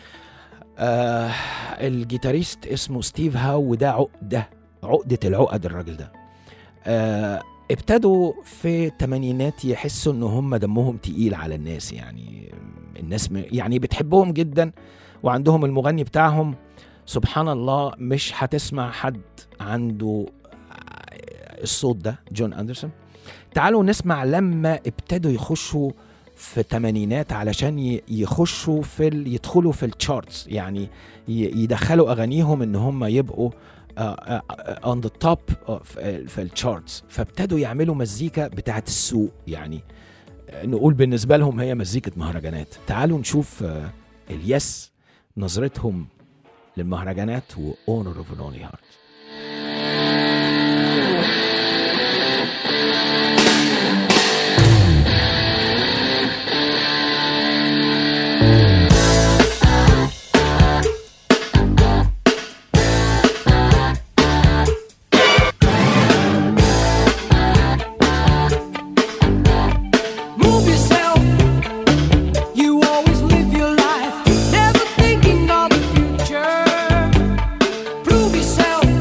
آه الجيتاريست اسمه ستيف هاو وده عقدة عقدة العقد الراجل ده آه ابتدوا في الثمانينات يحسوا ان هم دمهم تقيل على الناس يعني الناس م- يعني بتحبهم جدا وعندهم المغني بتاعهم سبحان الله مش هتسمع حد عنده الصوت ده جون اندرسون تعالوا نسمع لما ابتدوا يخشوا في الثمانينات علشان ي- يخشوا في ال... يدخلوا في التشارتس يعني ي- يدخلوا اغانيهم ان هم يبقوا اون ذا توب في التشارتس فابتدوا يعملوا مزيكا بتاعت السوق يعني آه، نقول بالنسبه لهم هي مزيكه مهرجانات تعالوا نشوف آه، اليس نظرتهم للمهرجانات واونر اوف لونلي هارت Move yourself. You always live your life, never thinking of the future. Prove yourself.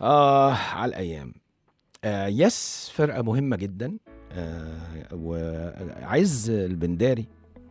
آه على الأيام آه يس فرقة مهمة جدا آه وعز البنداري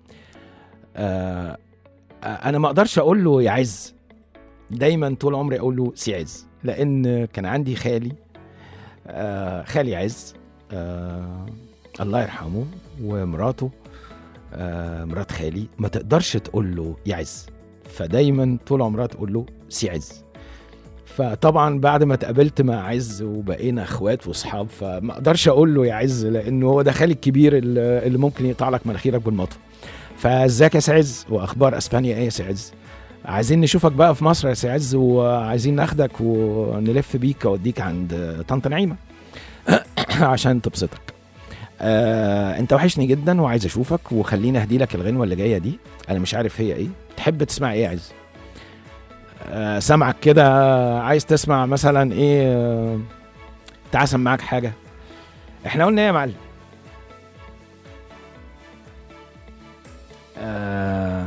آه آه، أنا ما أقدرش أقول له يا عز دايما طول عمري أقول له سي عز لأن كان عندي خالي آه خالي عز آه الله يرحمه ومراته آه مرات خالي ما تقدرش تقول له يا عز فدايما طول عمرها تقول له سي عز فطبعا بعد ما اتقابلت مع عز وبقينا اخوات واصحاب فما اقدرش اقول له يا عز لانه هو ده خالي الكبير اللي اللي ممكن يقطع لك مناخيرك بالمطوه فازيك يا سي عز واخبار اسبانيا ايه يا سي عز عايزين نشوفك بقى في مصر يا سي عز وعايزين ناخدك ونلف بيك اوديك عند طنط نعيمه عشان تبسطك آه، انت وحشني جدا وعايز اشوفك وخليني اهدي لك الغنوه اللي جايه دي انا مش عارف هي ايه تحب تسمع ايه يا عز آه، سامعك كده عايز تسمع مثلا ايه آه، تعال اسمعك حاجه احنا قلنا ايه يا معلم آه،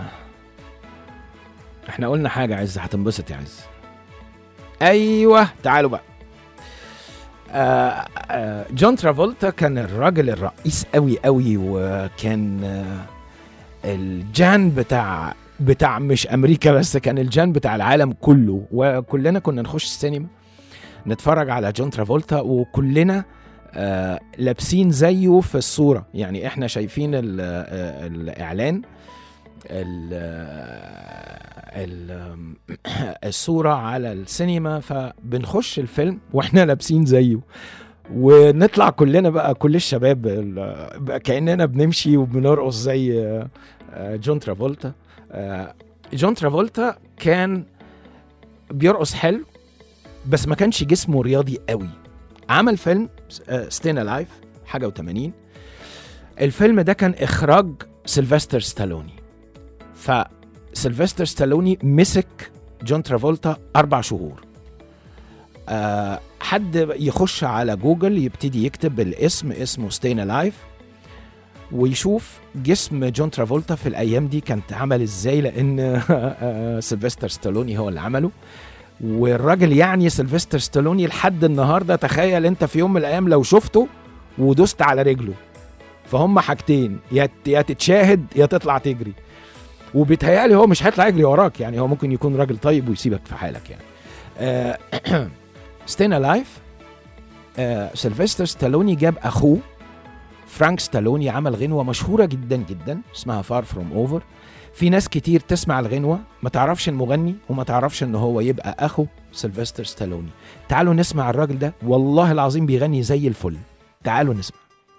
احنا قلنا حاجه عز هتنبسط يا عز ايوه تعالوا بقى آه، آه، جون ترافولتا كان الراجل الرئيس قوي قوي وكان آه، الجان بتاع بتاع مش امريكا بس كان الجان بتاع العالم كله وكلنا كنا نخش السينما نتفرج على جون ترافولتا وكلنا آه لابسين زيه في الصوره يعني احنا شايفين ال- آه، الاعلان ال- آه، ال- الصوره على السينما فبنخش الفيلم واحنا لابسين زيه ونطلع كلنا بقى كل الشباب ال- بقى كاننا بنمشي وبنرقص زي آه، آه، جون ترافولتا آه، جون ترافولتا كان بيرقص حلو بس ما كانش جسمه رياضي قوي عمل فيلم ستين لايف حاجه و80 الفيلم ده كان اخراج سيلفستر ستالوني فسيلفستر ستالوني مسك جون ترافولتا اربع شهور آه حد يخش على جوجل يبتدي يكتب الاسم اسمه ستين لايف ويشوف جسم جون ترافولتا في الايام دي كانت عمل ازاي لان آه، سيلفستر ستالوني هو اللي عمله والراجل يعني سيلفستر ستالوني لحد النهارده تخيل انت في يوم من الايام لو شفته ودوست على رجله فهم حاجتين يا يا تتشاهد يا تطلع تجري وبيتهيألي هو مش هيطلع يجري وراك يعني هو ممكن يكون راجل طيب ويسيبك في حالك يعني ستينا لايف سيلفستر ستالوني جاب اخوه فرانك ستالوني عمل غنوه مشهوره جدا جدا اسمها فار فروم اوفر في ناس كتير تسمع الغنوه ما تعرفش المغني وما تعرفش ان هو يبقى اخو سيلفستر ستالوني تعالوا نسمع الراجل ده والله العظيم بيغني زي الفل تعالوا نسمع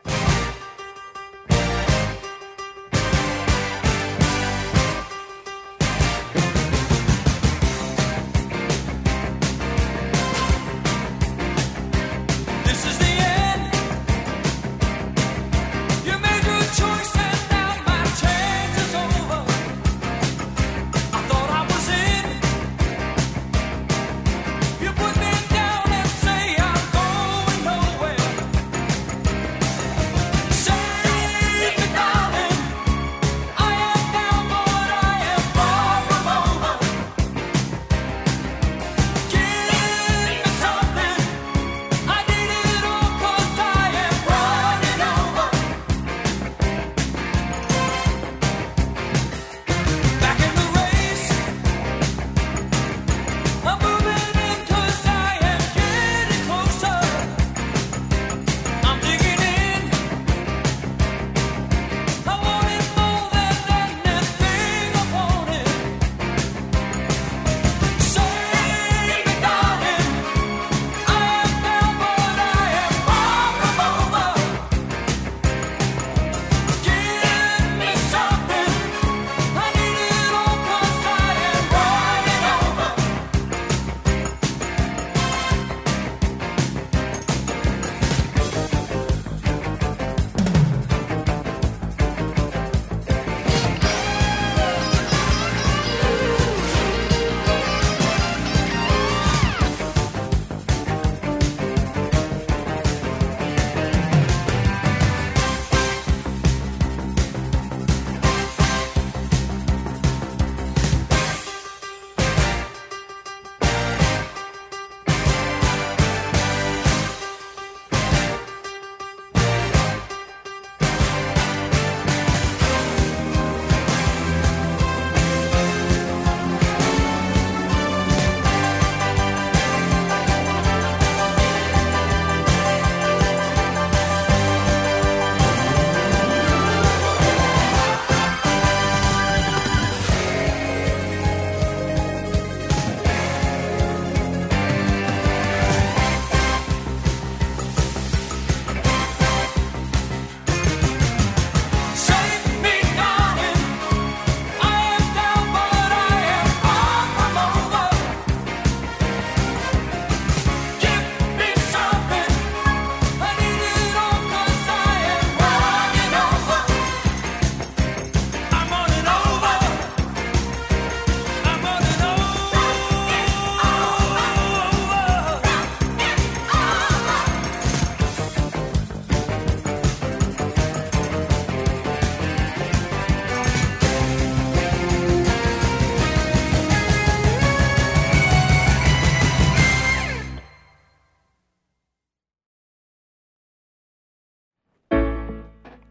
This is the end. You made your choice and now my chance is over. I thought I was in. You put me down and say I'm going nowhere.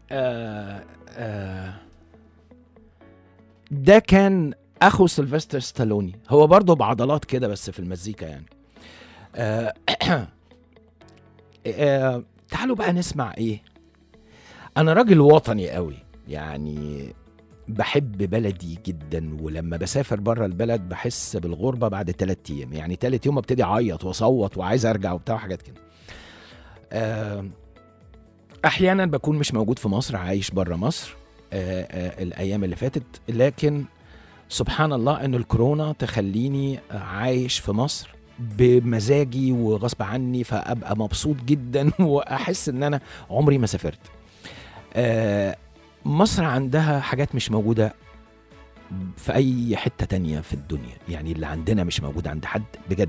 آه آه ده كان اخو سيلفستر ستالوني هو برضه بعضلات كده بس في المزيكا يعني آه آه تعالوا بقى نسمع ايه انا راجل وطني قوي يعني بحب بلدي جدا ولما بسافر بره البلد بحس بالغربه بعد ثلاث ايام يعني ثالث يوم ابتدي اعيط واصوت وعايز ارجع وبتاع وحاجات كده آه، احيانا بكون مش موجود في مصر عايش بره مصر آه، آه، الايام اللي فاتت لكن سبحان الله ان الكورونا تخليني عايش في مصر بمزاجي وغصب عني فابقى مبسوط جدا واحس ان انا عمري ما سافرت آه، مصر عندها حاجات مش موجوده في اي حته تانية في الدنيا يعني اللي عندنا مش موجود عند حد بجد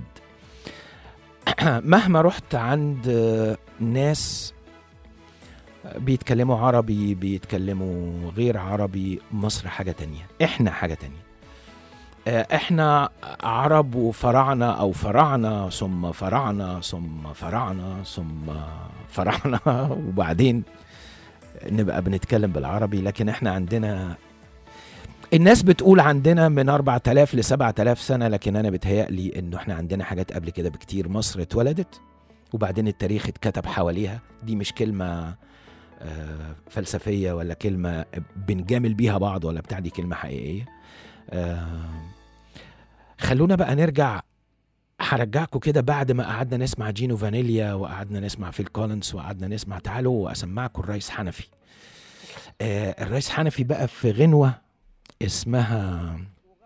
مهما رحت عند ناس بيتكلموا عربي بيتكلموا غير عربي مصر حاجة تانية احنا حاجة تانية آه، احنا عرب وفراعنة او فراعنة ثم فراعنة ثم فراعنة ثم فراعنة وبعدين نبقى بنتكلم بالعربي لكن احنا عندنا الناس بتقول عندنا من 4000 ل 7000 سنة لكن أنا بتهيألي إنه إحنا عندنا حاجات قبل كده بكتير مصر اتولدت وبعدين التاريخ اتكتب حواليها دي مش كلمة آه، فلسفية ولا كلمة بنجامل بيها بعض ولا بتاع دي كلمة حقيقية آه، خلونا بقى نرجع هرجعكم كده بعد ما قعدنا نسمع جينو فانيليا وقعدنا نسمع فيل كولينز وقعدنا نسمع تعالوا اسمعكم الرئيس حنفي آه الرئيس حنفي بقى في غنوة اسمها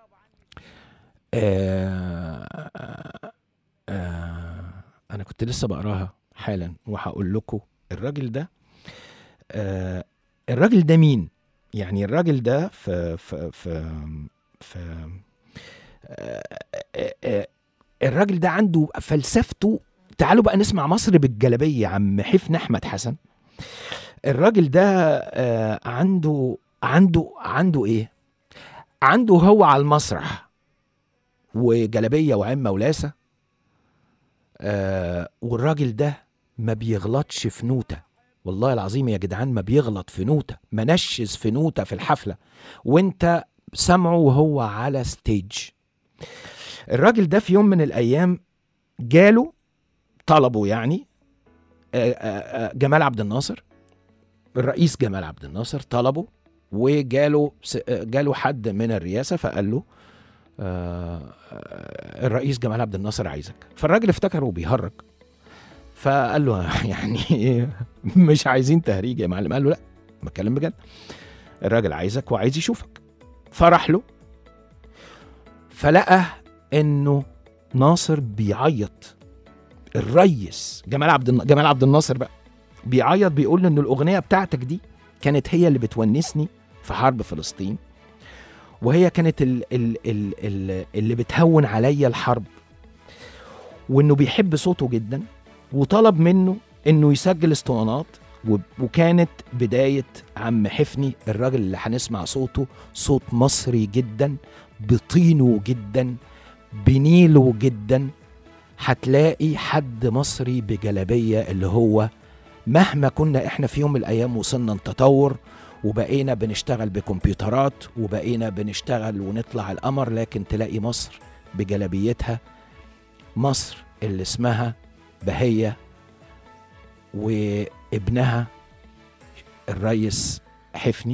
آه آه انا كنت لسه بقراها حالا وهقول لكم الراجل ده آه الراجل ده مين يعني الراجل ده في في في في آه آه آه الراجل ده عنده فلسفته تعالوا بقى نسمع مصر بالجلبيه يا عم حفن احمد حسن الراجل ده آه عنده عنده عنده ايه عنده هو على المسرح وجلبيه وعمه ولاسه آه والراجل ده ما بيغلطش في نوته والله العظيم يا جدعان ما بيغلط في نوته ما نشز في نوته في الحفله وانت سامعه وهو على ستيج الراجل ده في يوم من الايام جاله طلبه يعني آه، آه، آه، جمال عبد الناصر الرئيس جمال عبد الناصر طلبه وجاله س- آه، جاله حد من الرئاسه فقال له آه، آه، الرئيس جمال عبد الناصر عايزك فالراجل افتكره بيهرج فقال له يعني مش عايزين تهريج يا معلم قال له لا بتكلم بجد الراجل عايزك وعايز يشوفك فراح له فلقى انه ناصر بيعيط الريس جمال عبد الن- جمال عبد الناصر بقى بيعيط بيقول ان الاغنيه بتاعتك دي كانت هي اللي بتونسني في حرب فلسطين وهي كانت ال ال ال ال اللي بتهون عليا الحرب وانه بيحب صوته جدا وطلب منه انه يسجل اسطوانات و- وكانت بدايه عم حفني الراجل اللي هنسمع صوته صوت مصري جدا بطينه جدا بنيله جدا هتلاقي حد مصري بجلبيه اللي هو مهما كنا احنا في يوم من الايام وصلنا لتطور وبقينا بنشتغل بكمبيوترات وبقينا بنشتغل ونطلع القمر لكن تلاقي مصر بجلبيتها مصر اللي اسمها بهية وابنها الريس حفني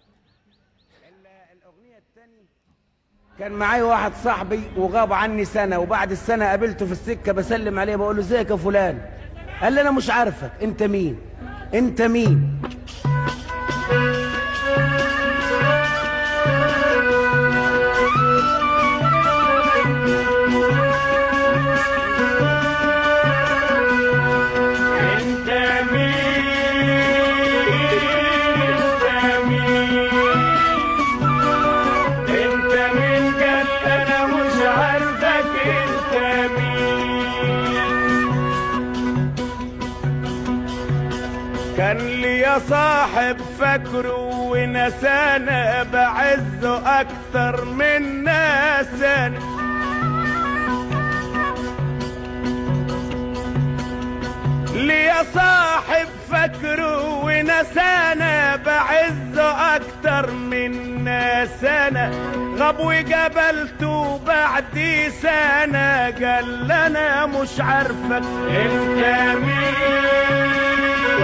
كان معايا واحد صاحبي وغاب عني سنة وبعد السنة قابلته في السكة بسلم عليه بقول له ازيك يا فلان قال لي انا مش عارفك انت مين انت مين انت مين انت مين انت مين قال انا مش عارفك انت مين كان لي صاحب فاكره ونسانا بعزه اكتر من ناسانا ليا صاحب فاكره ونسانا ناس انا بعزه اكتر من ناس انا غاب وقابلته بعد سنة قال انا مش عارفك انت مين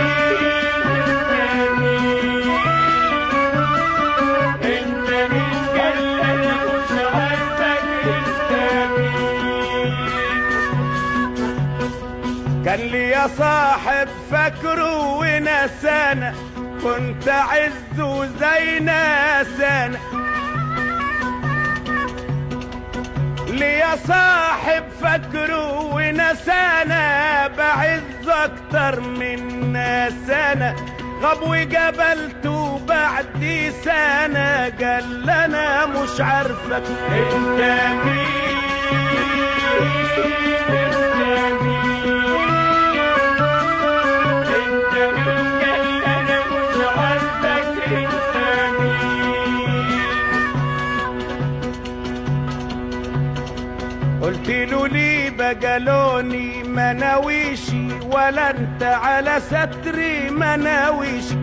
انت مين قال انا مش عارفك انت مين كان لي يا صاحب فاكره ونسانا كنت عزه زي ناسانا لي يا صاحب فاكره ونسانا بعز اكتر من ناسانا غاب وقابلته بعد سنة قال انا مش عارفك انت مين انت مين انت مين قال انا مش عارفك انت مين قلت له ليه بقالوني مناويشي ولا انت على ستري مناويشي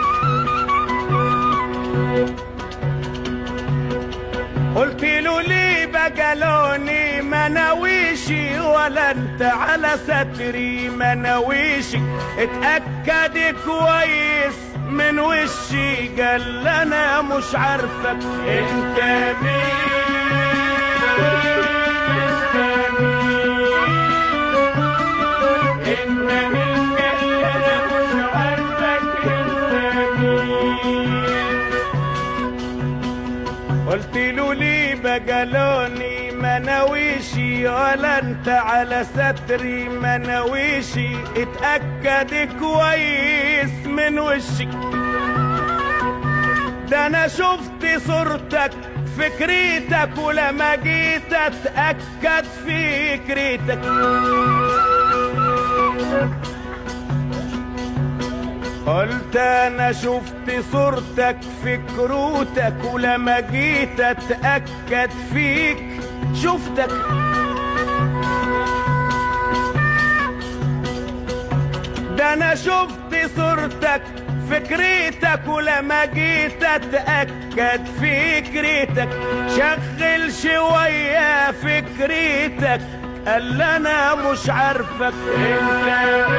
قلت له ليه بقالوني مناويشي ولا انت على ستري مناويشي اتأكد كويس من وشي قال انا مش عارفك انت مين انت مين قال انا مش عارفك انت مين قلت له ليه بقالوني مناويشي ولا انت على ستري مناويشي اتأكد كويس من وشي ده انا شفت صورتك فكريتك ولما جيت اتأكد فكريتك قلت انا شفت صورتك في كروتك ولما جيت اتاكد فيك شفتك ده انا شفت صورتك فكريتك ولما جيت اتاكد فكريتك شغل شويه فكريتك قال انا مش عارفك انت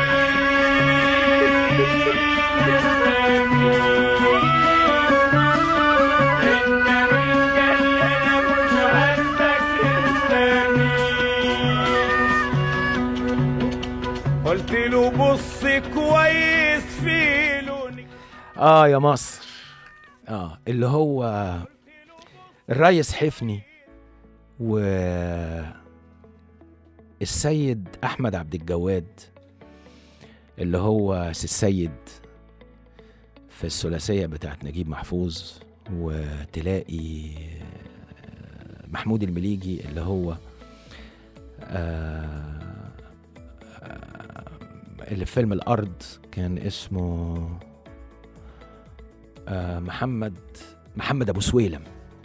قلت له بص كويس في لونك اه يا مصر اه اللي هو الريس حفني و السيد احمد عبد الجواد اللي هو سي السيد في الثلاثيه بتاعت نجيب محفوظ وتلاقي محمود المليجي اللي هو آه، آه، اللي في فيلم الارض كان اسمه آه، محمد محمد ابو سويلم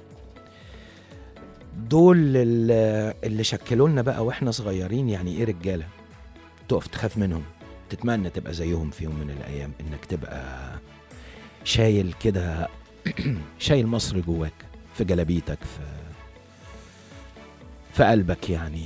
دول اللي اللي شكلوا لنا بقى واحنا صغيرين يعني ايه رجاله تقف تخاف منهم تتمنى تبقى زيهم في يوم من الايام انك تبقى شايل كده شايل مصر جواك في جلابيتك في في قلبك يعني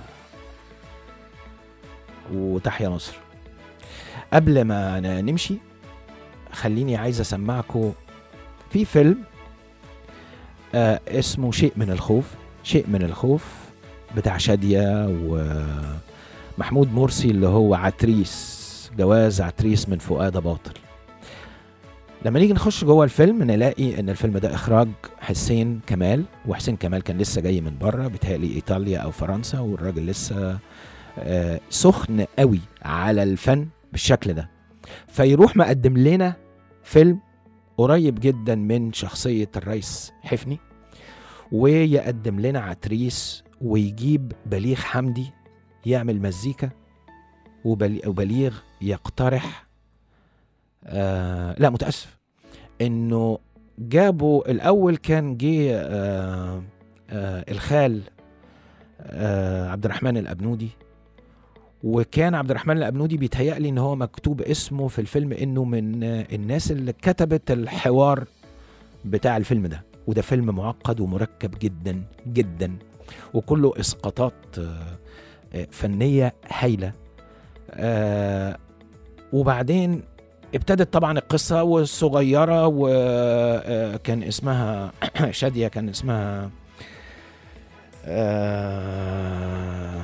وتحيا مصر قبل ما ن- نمشي خليني عايز اسمعكم في فيلم آه اسمه شيء من الخوف شيء من الخوف بتاع شادية ومحمود مرسي اللي هو عتريس جواز عتريس من فؤاد باطل لما نيجي نخش جوه الفيلم نلاقي ان الفيلم ده اخراج حسين كمال وحسين كمال كان لسه جاي من بره بيتهيألي ايطاليا او فرنسا والراجل لسه آه، سخن قوي على الفن بالشكل ده فيروح مقدم لنا فيلم قريب جدا من شخصية الرئيس حفني ويقدم لنا عتريس ويجيب بليغ حمدي يعمل مزيكا وبلي- وبليغ يقترح آه لا متأسف انه جابوا الاول كان جه آه آه الخال آه عبد الرحمن الابنودي وكان عبد الرحمن الابنودي بيتهيألي ان هو مكتوب اسمه في الفيلم انه من آه، الناس اللي كتبت الحوار بتاع الفيلم ده وده فيلم معقد ومركب جدا جدا وكله اسقاطات آه، آه، فنيه هايله آه، وبعدين ابتدت طبعا القصه والصغيره وكان اسمها شاديه كان اسمها آه،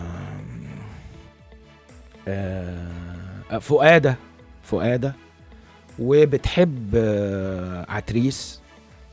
آه، فؤاده فؤاده وبتحب آه، عتريس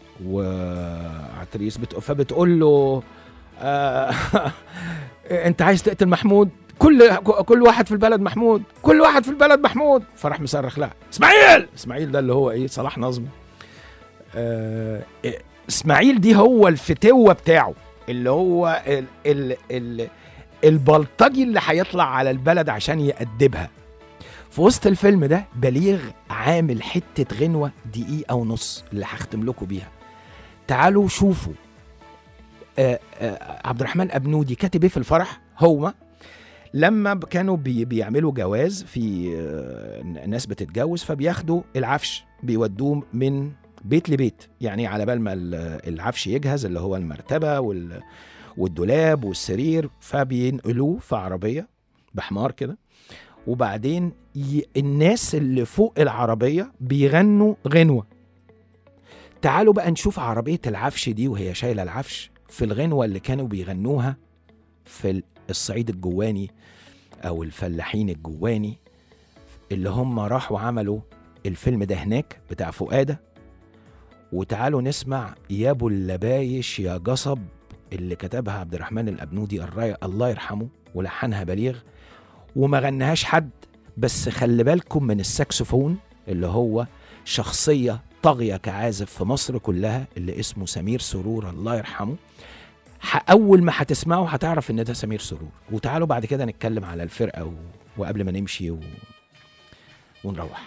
وعتريس بت... فبتقول له آه انت عايز تقتل محمود كل كل واحد في البلد محمود كل واحد في البلد محمود فراح مصرخ لها اسماعيل اسماعيل ده اللي هو ايه صلاح نظمي آه إيه، اسماعيل دي هو الفتوه بتاعه اللي هو ال ال ال البلطجي اللي هيطلع على البلد عشان يأدبها في وسط الفيلم ده بليغ عامل حتة غنوة دقيقة ونص اللي هختم لكم بيها تعالوا شوفوا آه آه عبد الرحمن أبنودي كاتب ايه في الفرح هو لما ب- كانوا بي بيعملوا جواز في آه ناس بتتجوز فبياخدوا العفش بيودوه من بيت لبيت يعني على بال ما ال- العفش يجهز اللي هو المرتبة وال والدولاب والسرير فبينقلوه في عربية بحمار كده وبعدين ي... الناس اللي فوق العربية بيغنوا غنوة تعالوا بقى نشوف عربية العفش دي وهي شايلة العفش في الغنوة اللي كانوا بيغنوها في ال- الصعيد الجواني أو الفلاحين الجواني اللي هم راحوا عملوا الفيلم ده هناك بتاع فؤادة وتعالوا نسمع يا ابو اللبايش يا قصب اللي كتبها عبد الرحمن الأبنودي الراي الله يرحمه ولحنها بليغ وما غناهاش حد بس خلي بالكم من الساكسفون اللي هو شخصية طاغية كعازف في مصر كلها اللي اسمه سمير سرور الله يرحمه ح- أول ما هتسمعه هتعرف إن ده سمير سرور وتعالوا بعد كده نتكلم على الفرقة و... وقبل ما نمشي و... ونروح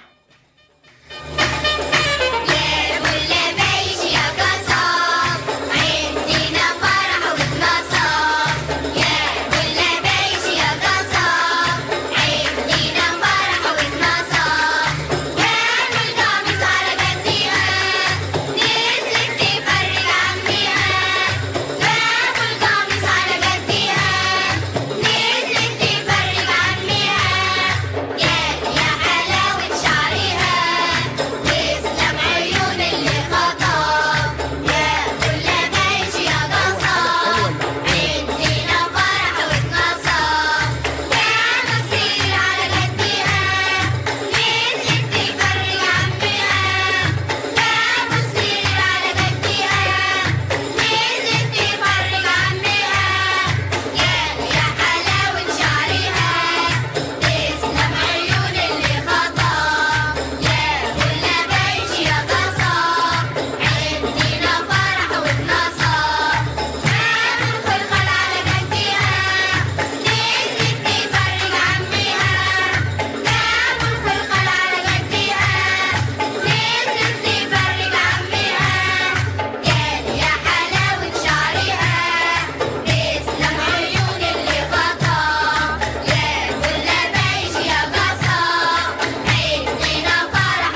واللبايش يا قصاب عندنا فرح واتنصب يا واللبايش يا قصاب عندنا فرح واتنصب كانوا القميص على جديها نزلت تفرج عميها جابوا القميص على جديها نزلت تفرج عميها يا يا حلاوة شعرها تسلم عيون اللي خطب يا كل ماشي يا قصاب عندنا فرح واتنصب كانوا سير على جديها نزلت تفرج عميها جابوا سير على جديها نزلت تفرج عميها يا يا حلاوة شعرها تسلم عيون اللي خطب يا كل ماشي يا قصاب عندنا فرح واتنصب كانوا الخلخال على جديها نزلت تفرج عميها جابوا الخلخال على جديها نزلت تفرج عميها يا يا حلاوة شعرها تسلم عيون اللي خطب يا كل ماشي يا قصاب عندنا فرح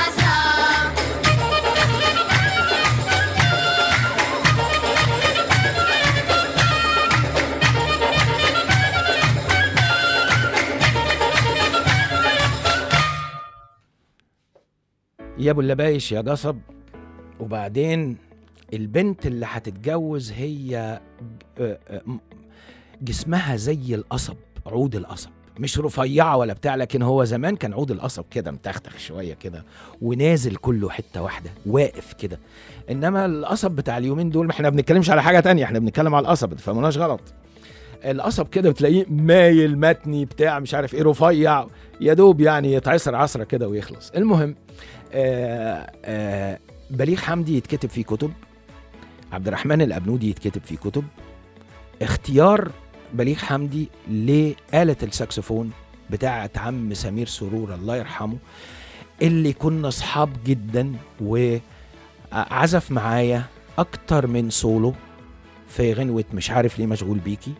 واتنصب يا ابو اللبايش يا قصب وبعدين البنت اللي هتتجوز هي آه، آه، م- جسمها زي القصب عود القصب مش رفيعة ولا بتاع لكن هو زمان كان عود القصب كده متختخ شوية كده ونازل كله حتة واحدة واقف كده انما القصب بتاع اليومين دول ما احنا بنتكلمش على حاجة تانية احنا بنتكلم على القصب ما تفهموناش غلط القصب كده بتلاقيه مايل متني بتاع مش عارف ايه رفيع يا دوب يعني يتعصر عصرة كده ويخلص المهم آه آه بليغ حمدي يتكتب فيه كتب عبد الرحمن الأبنودي يتكتب فيه كتب اختيار بليغ حمدي لآلة الساكسفون بتاعة عم سمير سرور الله يرحمه اللي كنا أصحاب جدا وعزف معايا أكتر من سولو في غنوة مش عارف ليه مشغول بيكي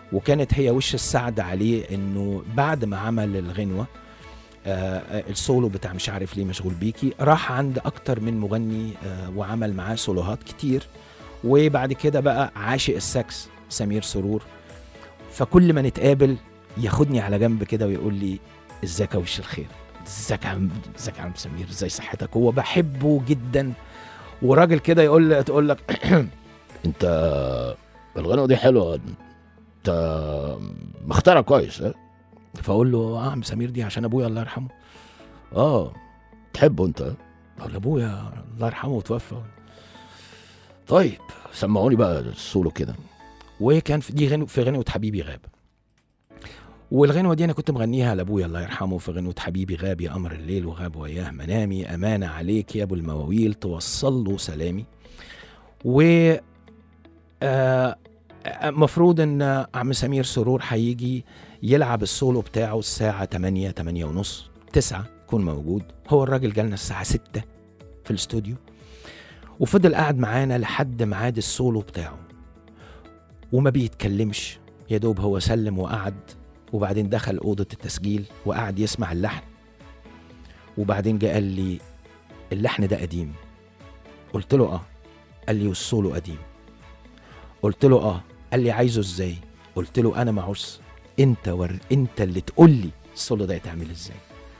وكانت هي وش السعد عليه انه بعد ما عمل الغنوه آه آه، السولو بتاع مش عارف ليه مشغول بيكي راح عند اكتر من مغني آه وعمل معاه سولوهات كتير وبعد كده بقى عاشق السكس سمير سرور فكل ما نتقابل ياخدني على جنب كده ويقول لي ازيك يا وش الخير ازيك يا عم ازيك يا عم سمير ازاي صحتك هو بحبه جدا وراجل كده يقول لك تقول لك انت الغنوه دي حلوه انت مختارها كويس ها؟ فاقول له اه يا عم سمير دي عشان ابويا الله يرحمه اه تحبه انت ها؟ اقول ابويا الله يرحمه وتوفى طيب سمعوني بقى السولو كده وكان في دي غنو في غنوة حبيبي غاب والغنوة دي أنا كنت مغنيها لأبويا الله يرحمه في غنوة حبيبي غاب يا قمر الليل وغاب وياه منامي أمانة عليك يا أبو المواويل توصل له سلامي و آه، آه، مفروض ان عم سمير سرور هيجي يلعب السولو بتاعه الساعة 8 8 ونص 9 يكون موجود هو الراجل جالنا الساعة 6 في الاستوديو وفضل قاعد معانا لحد ميعاد السولو بتاعه وما بيتكلمش يا دوب هو سلم وقعد وبعدين دخل أوضة التسجيل وقعد يسمع اللحن وبعدين جه قال لي اللحن ده قديم قلت له اه قال لي والسولو قديم قلت له اه قال لي عايزه ازاي قلت له انا معوز انت ور... انت اللي تقول لي السولو ده يتعمل ازاي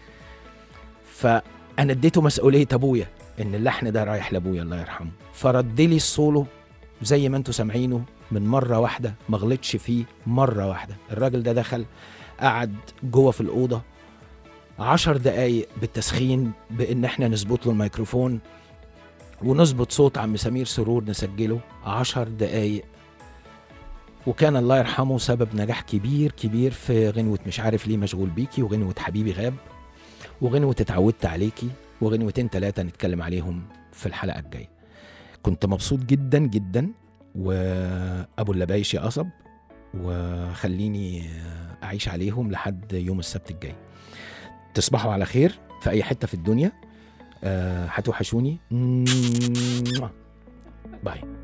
فانا اديته مسؤوليه ابويا ان اللحن ده رايح لابويا الله يرحمه فرد لي السولو زي ما انتوا سامعينه من مره واحده ما غلطش فيه مره واحده الراجل ده دخل قعد جوه في الاوضه عشر دقايق بالتسخين بان احنا نظبط له الميكروفون ونظبط صوت عم سمير سرور نسجله عشر دقايق وكان الله يرحمه سبب نجاح كبير كبير في غنوة مش عارف ليه مشغول بيكي وغنوة حبيبي غاب وغنوة اتعودت عليكي وغنوتين تلاتة نتكلم عليهم في الحلقة الجاية كنت مبسوط جدا جدا وأبو اللبايش يا قصب وخليني أعيش عليهم لحد يوم السبت الجاي تصبحوا على خير في أي حتة في الدنيا آه، هتوحشوني باي